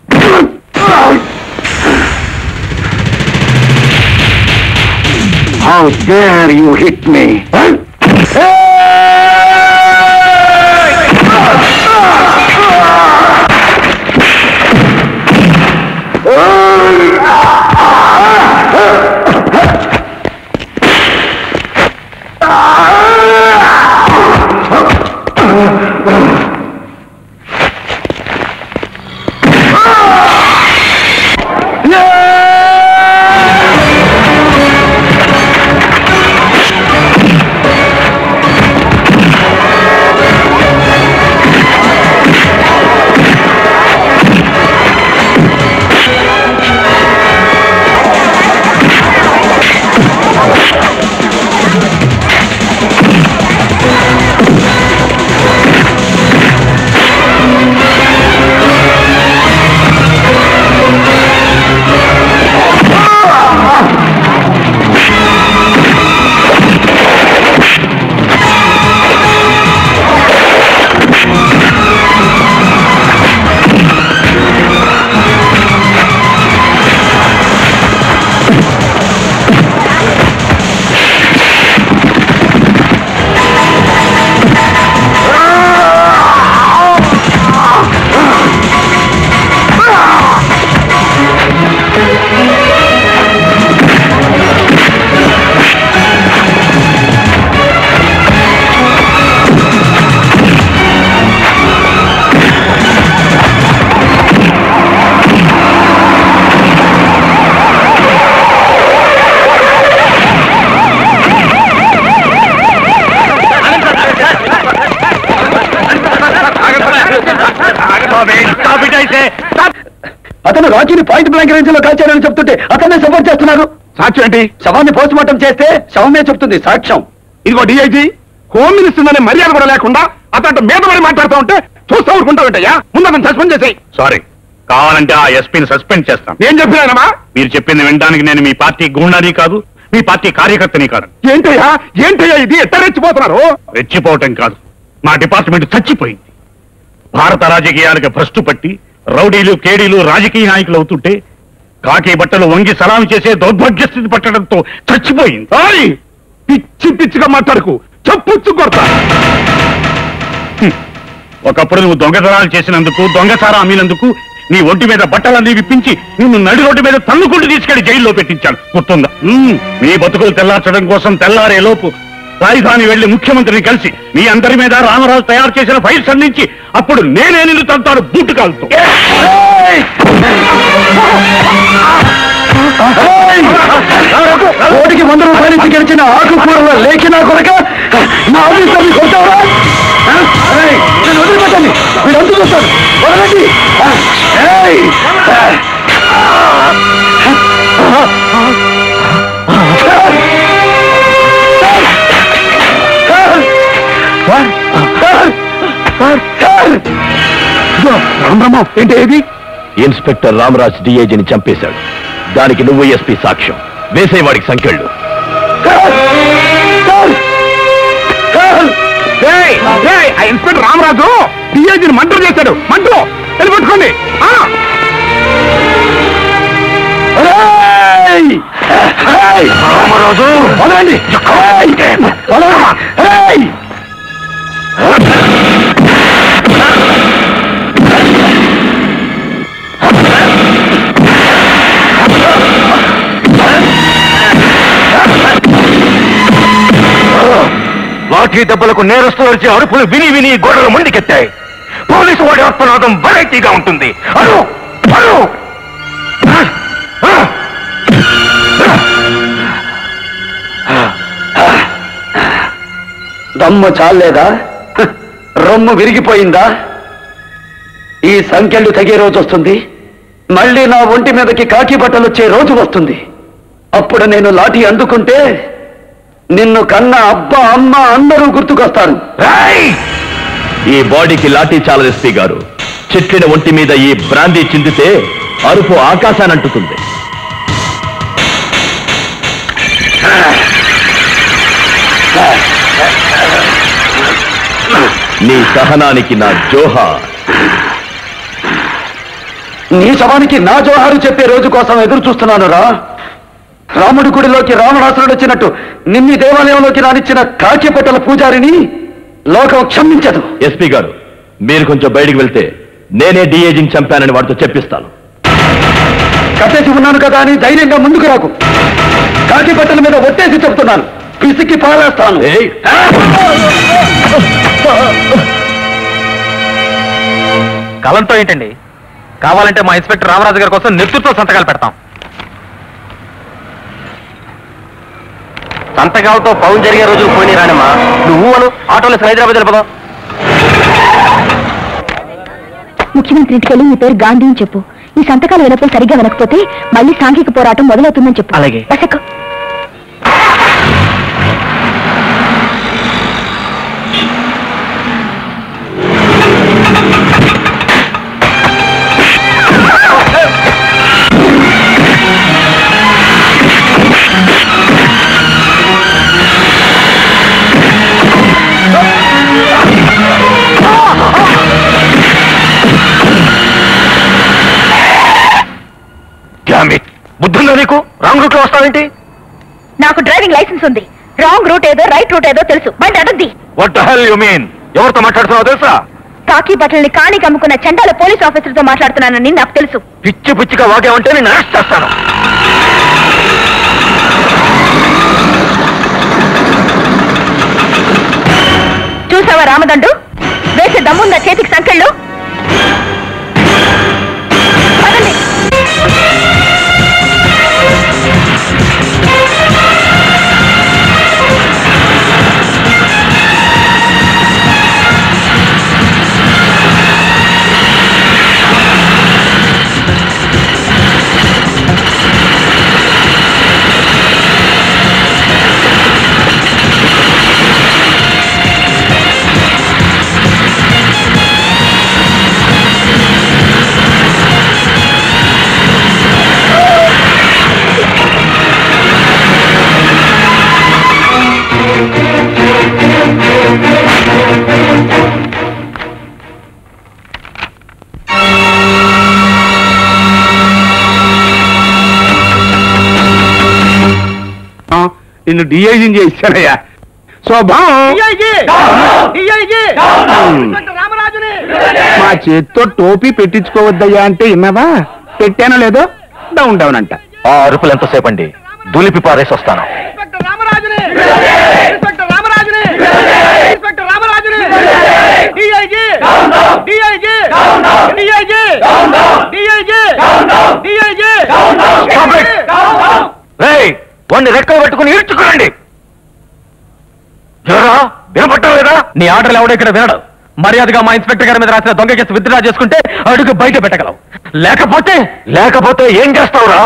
How dare you hit me? అతను రాజీని పాయింట్ బ్లాంక్ రేంజ్ లో కాల్చారని చెప్తుంటే అతన్నే సపోర్ట్ చేస్తున్నారు సాక్ష్యం ఏంటి శవాన్ని పోస్ట్ మార్టం చేస్తే శవమే చెప్తుంది సాక్ష్యం ఇదిగో డిఐజీ హోమ్ మినిస్టర్ అనే మర్యాద కూడా లేకుండా అతను మీద పడి మాట్లాడుతూ ఉంటే చూస్తూ ఊరుకుంటావుంటయ్యా ముందు అతను సస్పెండ్ చేసేయి సారీ కావాలంటే ఆ ఎస్పీని సస్పెండ్ చేస్తాను నేను చెప్పినానమ్మా మీరు చెప్పింది వినడానికి నేను మీ పార్టీ గూండాని కాదు మీ పార్టీ కార్యకర్తని కాదు ఏంటయ్యా ఏంటయ్యా ఇది ఎట్ట రెచ్చిపోతున్నారు రెచ్చిపోవటం కాదు మా డిపార్ట్మెంట్ చచ్చిపోయింది భారత రాజకీయాలకు భ్రష్టు పట్టి రౌడీలు కేడీలు రాజకీయ నాయకులు అవుతుంటే కాకి బట్టలు వంగి సలాం చేసే దౌర్భాగ్య స్థితి పట్టడంతో చచ్చిపోయింది ఆయ్! పిచ్చి పిచ్చిగా మాట్లాడుకు చెప్పుచ్చు కొడతా హ్మ్. ఒకప్పుడు నువ్వు దొంగతనాలు చేసినందుకు దొంగసారా అమ్మినందుకు నీ ఒంటి మీద బట్టలన్నీ విప్పించి నిన్ను నడి రోడ్డు మీద తన్నుకుంటూ తీసుకెళ్లి జైల్లో పెట్టించాను గుర్తుందా హ్మ్. మీ బతుకులు తెల్లార్చడం కోసం తెల్లారే లోపు రాజధాని వెళ్లి ముఖ్యమంత్రిని కలిసి మీ అందరి మీద రామరాజు తయారు చేసిన ఫైల్స్ అందించి అప్పుడు నేనే నిన్ను తంతాను బూటు కాలుతో కోటికి వంద రూపాయలు ఇచ్చి గెలిచిన ఆకుకూరల లేఖిన కొరక నా ఆఫీసర్ని కొట్టావరా ఆ? ఏయ్, నన్ను వదిలిపెట్టండి వీడు అంతు చూస్తాడు వదలండి ఆ, ఏయ్! రామరామం ఏంటి ఏది ఇన్స్పెక్టర్ రామరాజ్ డిఐజీని చంపేశాడు దానికి నువ్వు ఎస్పీ సాక్ష్యం వేసేవాడికి సంఖ్యళ్ళు ఏయ్, ఏయ్, ఆ ఇన్స్పెక్టర్ రామరాజు డిఐజీని మంటలు చేశాడు మంటలు వెళ్ళి పట్టుకోండి ఆ! ఏయ్! ఏయ్! రామరాజు వదలండి ఏయ్! వదలండి! ఏయ్! లాఠీ దెబ్బలకు నేరస్తులు వచ్చే అరుపులు విని విని గోడలు ముందుకెత్తాయి పోలీసు వాడి ఆత్మనాదం వెరైటీగా ఉంటుంది అరు అరు దమ్ము చాలేదా హ, రొమ్ము విరిగిపోయిందా ఈ సంఖ్యలు తెగే రోజు వస్తుంది మళ్ళీ నా ఒంటి మీదకి కాకి బట్టలు వచ్చే రోజు వస్తుంది అప్పుడు నేను లాఠీ అందుకుంటే నిన్ను కన్న అబ్బ అమ్మ అందరూ గుర్తుకొస్తారు ఈ బాడీకి లాఠీ చాలా ఎస్పీ గారు చెట్లిన ఒంటి మీద ఈ బ్రాందీ చిందితే అరుపు ఆకాశాన్ని అంటుతుంది నీ సహనానికి నా జోహా నీ శవానికి నా జోహారు చెప్పే రోజు కోసం ఎదురు చూస్తున్నాను రా రాముడి గుడిలోకి రావణాసురుడు వచ్చినట్టు నిన్ని దేవాలయంలోకి రానిచ్చిన కాకి బట్టల పూజారిని లోకం క్షమించదు ఎస్పీ గారు మీరు కొంచెం బయటికి వెళ్తే నేనే డిఏజింగ్ చంపానని వాడితో చెప్పిస్తాను కట్టేసి ఉన్నాను కదా అని ధైర్యంగా ముందుకు రాకు కాకి బట్టల మీద ఒట్టేసి చెప్తున్నాను పిసికి పారేస్తాను కలంతో ఏంటండి కావాలంటే మా ఇన్స్పెక్టర్ రామరాజు గారి కోసం నెత్తుతో సంతకాలు పెడతాం సంతకాలతో పౌన్ జరిగే రోజులు పోయి రానమ్మా నువ్వు అను ఆటోలో హైదరాబాద్ వెళ్ళిపోదాం ముఖ్యమంత్రి ఇంటికి వెళ్ళి మీ పేరు గాంధీ అని చెప్పు ఈ సంతకాలు వినప్పుడు సరిగ్గా వినకపోతే మళ్ళీ సాంఘిక పోరాటం మొదలవుతుందని చెప్పు అలాగే. బసకు బుద్ధుందా నీకు రాంగ్ రూట్ లో వస్తావేంటి నాకు డ్రైవింగ్ లైసెన్స్ ఉంది రాంగ్ రూట్ ఏదో రైట్ రూట్ ఏదో తెలుసు బండి అడుద్ది what the hell you mean ఎవరితో మాట్లాడుతున్నావు తెలుసా కాకి బట్టల్ని కాణికి అమ్ముకున్న చండాల పోలీస్ ఆఫీసర్తో మాట్లాడుతున్నానని నాకు తెలుసు పిచ్చి పిచ్చిగా వాగావంటే నేను అరెస్ట్ చేస్తాను చూసావా రామదండు వేసే దమ్ముందా చేతికి సంకెళ్ళు పదండి. నిన్ను డిఐజీ చేశానయ్యా స్వభావం మా చేత్తో టోపీ పెట్టించుకోవద్దయ్యా అంటే విన్నావా పెట్టానో లేదో డౌన్ డౌన్ అంట ఆ అరుపులు ఎంతసేపు అండి దులిపి పారేసి వస్తాను రేయ్ వాడిని రెక్కలు పట్టుకుని ఈడ్చుకురండి జరా వినపట్టలేదా నీ ఆర్డర్లు ఎవడో ఇక్కడ వినడు మర్యాదగా మా ఇన్స్పెక్టర్ గారి మీద రాసిన దొంగ కేసు విత్డ్రా చేసుకుంటే అడుగు బయట పెట్టగలవు లేకపోతే లేకపోతే ఏం చేస్తావురా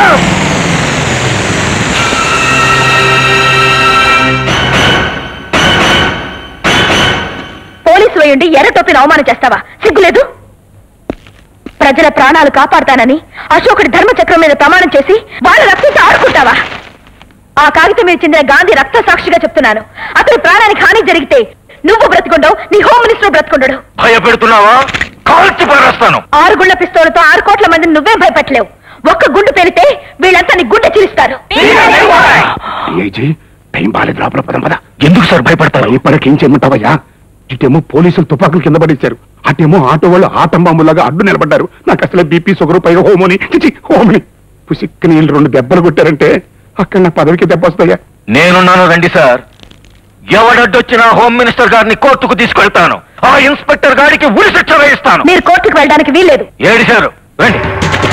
పోలీసు వేయండి ఎర్ర టోపీని అవమానం చేస్తావా సిగ్గులేదు ప్రజల ప్రాణాలు కాపాడతానని అశోకుడి ధర్మచక్రం మీద ప్రమాణం చేసి వాళ్ళ రక్తంతో ఆడుకుంటావా ఆ కాగితం మీద చెందిన గాంధీ రక్త సాక్షిగా చెప్తున్నాను అతని ప్రాణానికి హాని జరిగితే నువ్వు బ్రతికుండవు నీ హోమ్ మినిస్టర్ బ్రతికుండడు భయపెడుతున్నావా కాల్చి పారేస్తాను ఆరు గుండ్ల పిస్తోలతో ఆరు కోట్ల మందిని నువ్వేం భయపెట్టలేవు ఒక్క గుండు పేలితే వీళ్ళంతా నీ గుండె చిరుస్తారు డిఐజీ టైం బాలేదు లోపల పదం పద ఎందుకు సార్ భయపడతారు ఇప్పటికి ఏం చేయమంటావయ్యా ఇటేమో పోలీసులు తుపాకులు కింద పడేశారు అటేమో ఆటో వాళ్ళు ఆటంబాంబులాగా అడ్డు నిలబడ్డారు నాకు అసలు బీపీ షుగర్ పైగా హోమోని చిచి హోమని పుసిక్కి నీళ్ళు రెండు దెబ్బలు కొట్టారంటే అక్కడ నా పదవికి దెబ్బ వస్తాయా నేనున్నాను రండి సార్ ఎవడడ్డొచ్చినా హోమ్ మినిస్టర్ గారిని కోర్టుకు తీసుకెళ్తాను ఆ ఇన్స్పెక్టర్ గారికి ఉరి శిక్ష వేయిస్తాను మీరు కోర్టుకు వెళ్ళడానికి వీల్లేదు ఏడిశారు రండి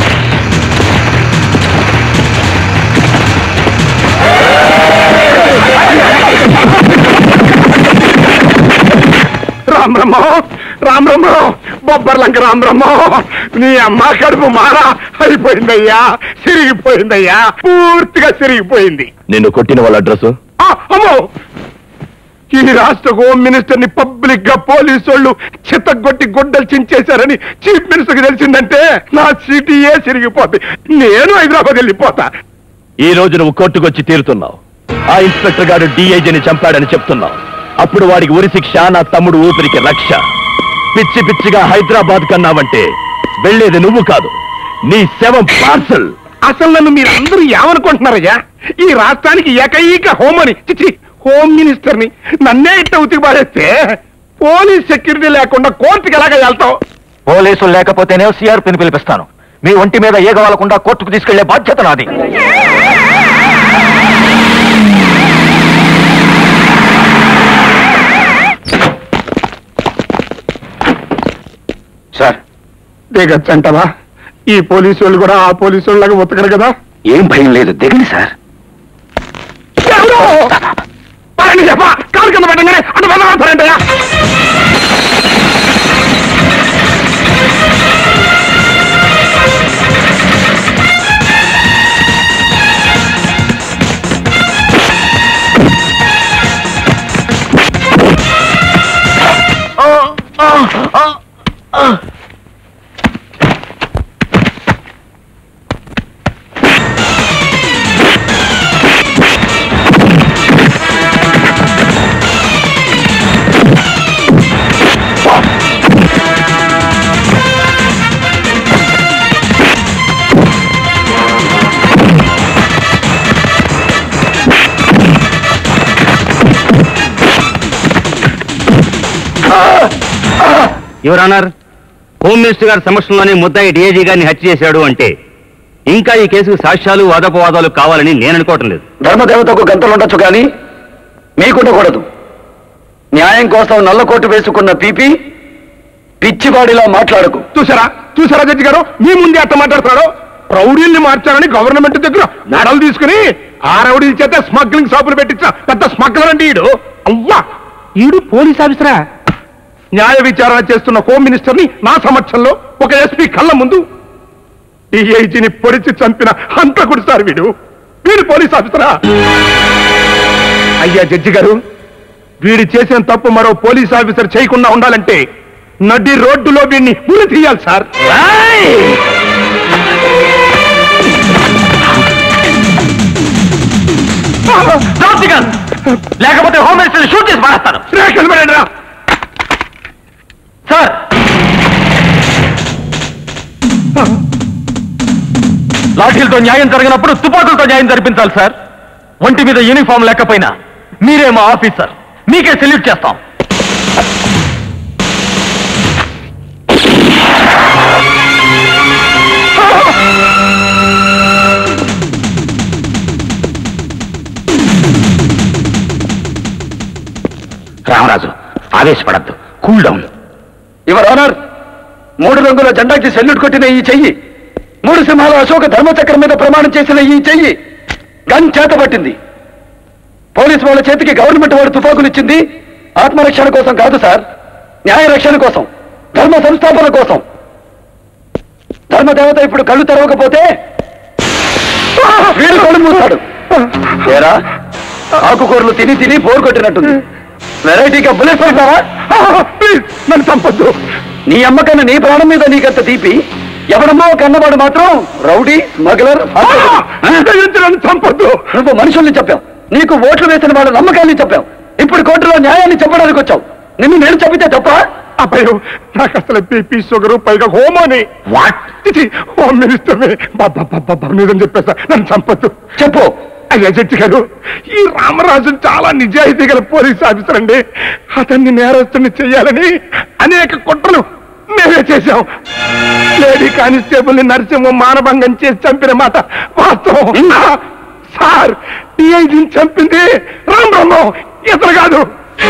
రామ్ బ్రహ్మో రామ్ బ్రహ్మో బొబ్బర్లంక రామ్ బ్రహ్మో నీ అమ్మ కడుపు మారా అయిపోయిందయ్యా సిరిగిపోయిందయ్యా పూర్తిగా సిరిగిపోయింది నిన్ను కొట్టిన వాళ్ళ అడ్రస్ ఆ, అమ్మో ఈ రాష్ట్ర హోమ్ మినిస్టర్ ని పబ్లిక్ గా పోలీసు వాళ్ళు చిత్తగొట్టి గుడ్డలు చించేశారని చీఫ్ మినిస్టర్ కి తెలిసిందంటే నా సిటీయే సిరిగిపోతుంది నేను హైదరాబాద్ వెళ్ళిపోతా ఈ రోజు నువ్వు కోర్టుకు వచ్చి తీరుతున్నావు ఆ ఇన్స్పెక్టర్ గారు డిఐజీని చంపాడని చెప్తున్నావు అప్పుడు వాడికి ఉరి శిక్ష నా తమ్ముడు ఊపిరికి రక్ష పిచ్చి పిచ్చిగా హైదరాబాద్ కన్నావంటే వెళ్ళేది నువ్వు కాదు నీ శవం పార్సల్ అసలు నన్ను మీరందరూ ఏమనుకుంటున్నారయ్యా ఈ రాష్ట్రానికి ఏకైక హోమ్ అని చిచి హోమ్ మినిస్టర్ ని నన్నే ఇట్ట ఉతికి పారేస్తే పోలీస్ సెక్యూరిటీ లేకుండా కోర్టుకి ఎలాగ వెళ్తావు పోలీసులు లేకపోతేనే సిఆర్పిని పిలిపిస్తాను మీ ఒంటి మీద ఏగవాలకుండా కోర్టుకు తీసుకెళ్లే బాధ్యత నాది సార్ దిగచ్చంటవా ఈ పోలీసు వాళ్ళు కూడా ఆ పోలీసు వాళ్ళగా ఉతకరు కదా ఏం భయం లేదు దిగండి సార్ ఎవరు? పరండి చెప్పా కాలు కింద పెట్టంగానే అటు వెళ్ళగలుగుతారంటయ్యా యువర్ ఆనర్ హోమ్ మినిస్టర్ గారి సమక్షంలోనే ముద్దాయి డిఐజీ గారిని హత్య చేశాడు అంటే ఇంకా ఈ కేసుకు సాక్ష్యాలు వాదోపవాదాలు కావాలని నేను అనుకోవటం లేదు ధర్మదేవతకు గంతలు ఉండొచ్చు కానీ మీకుండకూడదు న్యాయం కోసం నల్ల కోటు వేసుకున్న పీపీ పిచ్చివాడిలా మాట్లాడకు చూసారా చూసారా జడ్జి గారు మీ ముందే అట్ట మాట్లాడుతున్నాడు రౌడీల్ని మార్చాలని గవర్నమెంట్ దగ్గర మెడలు తీసుకుని ఆ రౌడీల చేత స్మగ్లింగ్ షాపులు పెట్టించిన పెద్ద స్మగ్లర్ అండి ఈడు అవ్వా ఈడు పోలీస్ ఆఫీసరా న్యాయ విచారణ చేస్తున్న హోమ్ మినిస్టర్ ని నా సమక్షంలో ఒక ఎస్పీ కళ్ళ ముందు డిఐజీని పొడిచి చంపిన హంతకుడు సార్ వీడు వీడు పోలీస్ ఆఫీసరా అయ్యా జడ్జి గారు వీడు చేసిన తప్పు మరో పోలీస్ ఆఫీసర్ చేయకుండా ఉండాలంటే నడి రోడ్డులో వీడిని ఉరి తీయాలి సార్ లేకపోతే హోమ్ మినిస్టర్ షూట్ చేసి మారేస్తాను సార్ లాఠీలతో న్యాయం జరిగినప్పుడు తుపాకులతో న్యాయం జరిపించాలి సార్ ఒంటి మీద యూనిఫామ్ లేకపోయినా మీరే మా ఆఫీసర్ మీకే సెల్యూట్ చేస్తాం రామరాజు ఆవేశపడద్దు కూల్ డౌన్ యువర్ ఆనర్ మూడు రంగుల జెండాకి సెల్యూట్ కొట్టిన ఈ చెయ్యి మూడు సింహాల అశోక ధర్మచక్రం మీద ప్రమాణం చేసిన ఈ చెయ్యి గన్ చేత పట్టింది పోలీసు వాళ్ళ చేతికి గవర్నమెంట్ వాడు తుపాకునిచ్చింది ఆత్మరక్షణ కోసం కాదు సార్ న్యాయ రక్షణ కోసం ధర్మ సంస్థాపన కోసం ధర్మదేవత ఇప్పుడు కళ్ళు తెరవకపోతే వీడు కళ్ళు మూస్తాడు ఏరా ఆకుకూరలు తిని తిని బోర్ కొట్టినట్టుంది వెరైటీగా బుల్లెట్ పడతావా ప్లీజ్ నన్ను చంపొద్దు నీ అమ్మకన్నా నీ ప్రాణం మీద నీకంత తీపి ఎవడమ్మో కన్నవాడు మాత్రం రౌడీ స్మగ్లర్ నన్ను చంపొద్దు నువ్వు మనుషుల్ని చెప్పావు నీకు ఓట్లు వేసిన వాళ్ళ నమ్మకాన్ని చెప్పావు ఇప్పుడు కోర్టులో న్యాయాన్ని చెప్పడానికి వచ్చావు నిన్ను నేను చెప్పితే తప్ప అబ్బాయి నాకు అసలు బీపీ షుగర్ పైగా హోమోని వాట్ హోమ్ మినిస్టర్ నిజం చెప్పేస్తా నన్ను చంపొద్దు చెప్పు అయ్యా జడ్జి గారు ఈ రామరాజు చాలా నిజాయితీ గల పోలీస్ ఆఫీసర్ అండి అతన్ని నేరస్తుని చెయ్యాలని అనేక కుట్రలు మేమే చేశాం లేడీ కానిస్టేబుల్ ని నరసింహం మానభంగం చేసి చంపిన మాట వాస్తవం సార్ డిఐజీని చంపింది రామ్ రామో ఇతను కాదు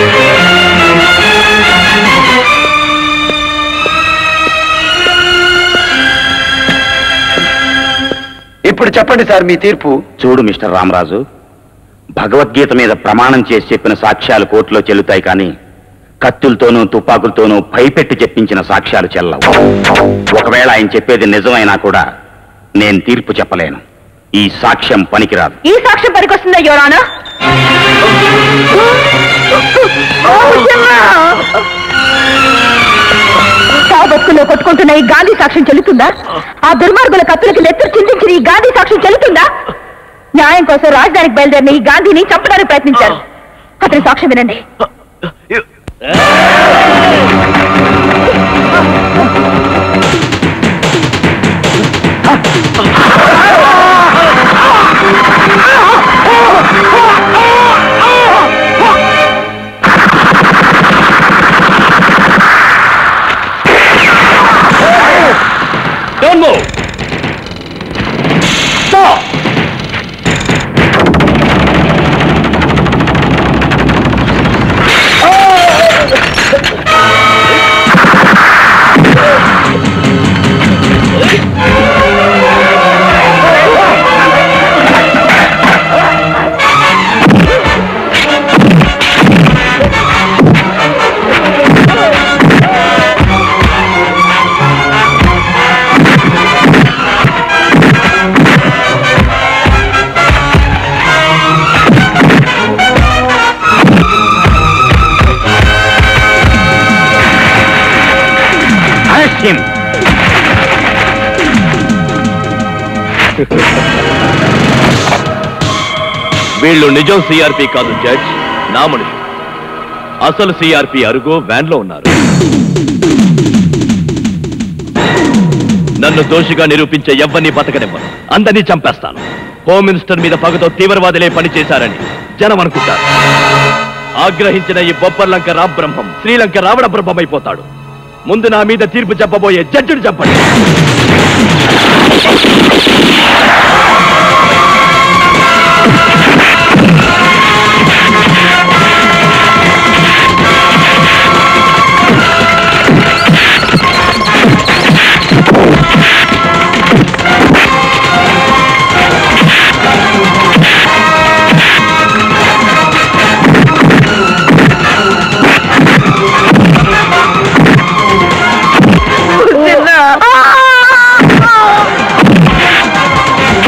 ఇప్పుడు చెప్పండి సార్ మీ తీర్పు చూడు మిస్టర్ రామరాజు భగవద్గీత మీద ప్రమాణం చేసి చెప్పిన సాక్ష్యాలు కోర్టులో చెల్లుతాయి కానీ కత్తులతోనూ తుపాకులతోనూ భయపెట్టి చెప్పించిన సాక్ష్యాలు చెల్లవు ఒకవేళ ఆయన చెప్పేది నిజమైనా కూడా నేను తీర్పు చెప్పలేను ఈ సాక్ష్యం పనికిరాదు ఈ సాక్ష్యం పనికొస్తుందా యోరానా బతుకుల్లో కొట్టుకుంటున్న ఈ గాంధీ సాక్ష్యం చెల్లుతుందా ఆ దుర్మార్గుల కత్తులకి నెత్తురు చిందించిన ఈ గాంధీ సాక్ష్యం చెల్లుతుందా న్యాయం కోసం రాజధానికి బయలుదేరిన ఈ గాంధీని చంపడానికి ప్రయత్నించారు అతని సాక్ష్యం వినండి Don't move! Stop! Arrest him! వీళ్ళు నిజం సిఆర్పి కాదు జడ్జ్ నా మనుషులు అసలు సిఆర్పి అరుగు వ్యాన్ లో ఉన్నారు నన్ను దోషిగా నిరూపించే ఎవ్వరిని బతకనివ్వను అందరినీ చంపేస్తాను హోమ్ మినిస్టర్ మీద పగతో తీవ్రవాదులే పనిచేశారని జనం అనుకుంటారు ఆగ్రహించిన ఈ బొబ్బర్లంక రాబ్రహ్మం శ్రీలంక రావణ బ్రహ్మం అయిపోతాడు ముందు నా మీద తీర్పు చెప్పబోయే జడ్జిని చెప్పండి చిన్న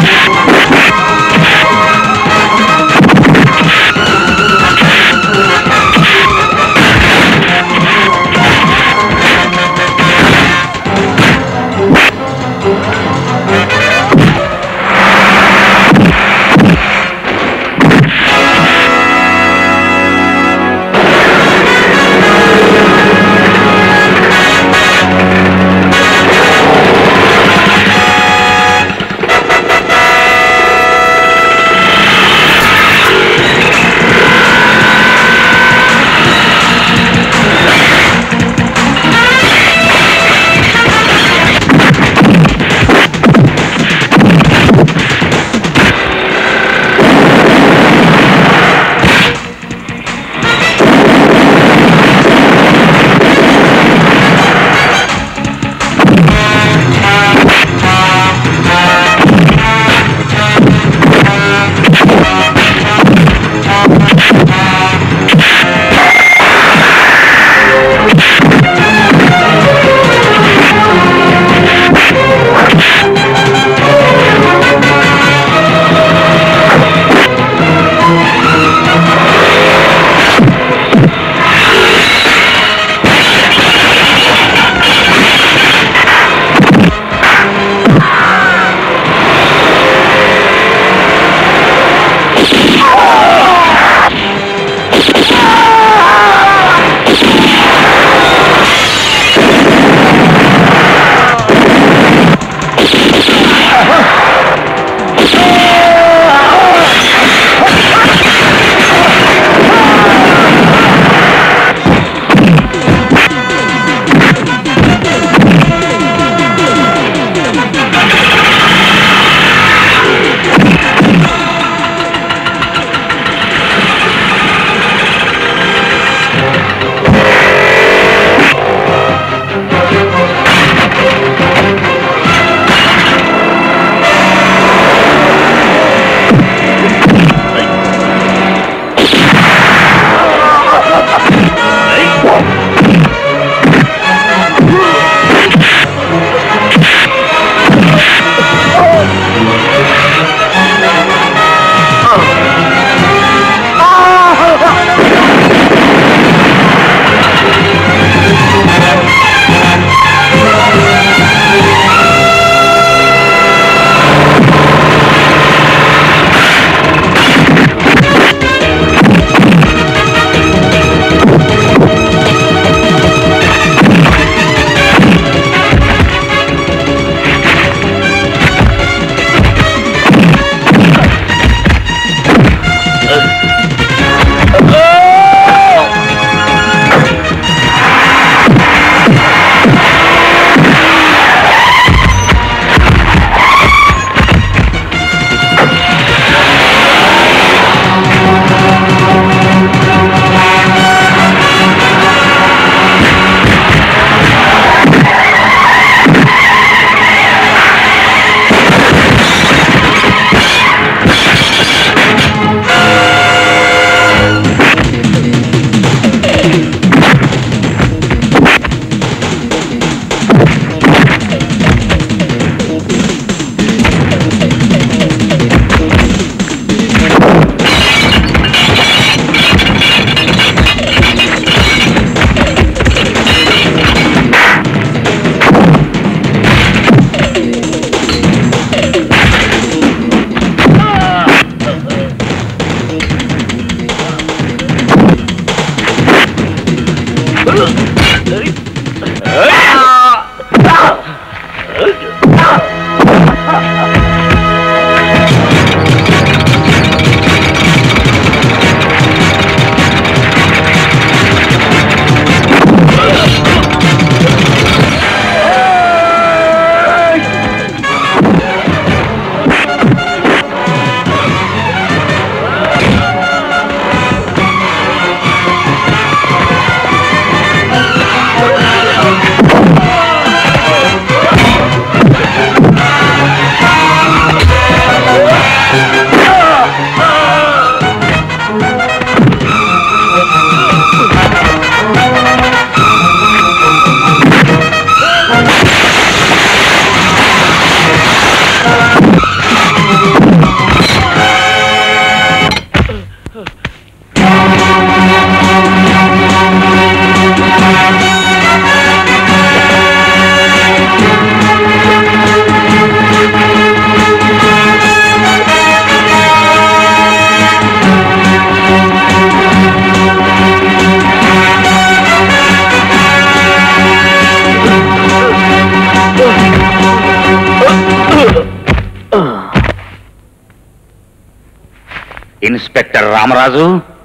ఇన్స్పెక్టర్ రామరాజు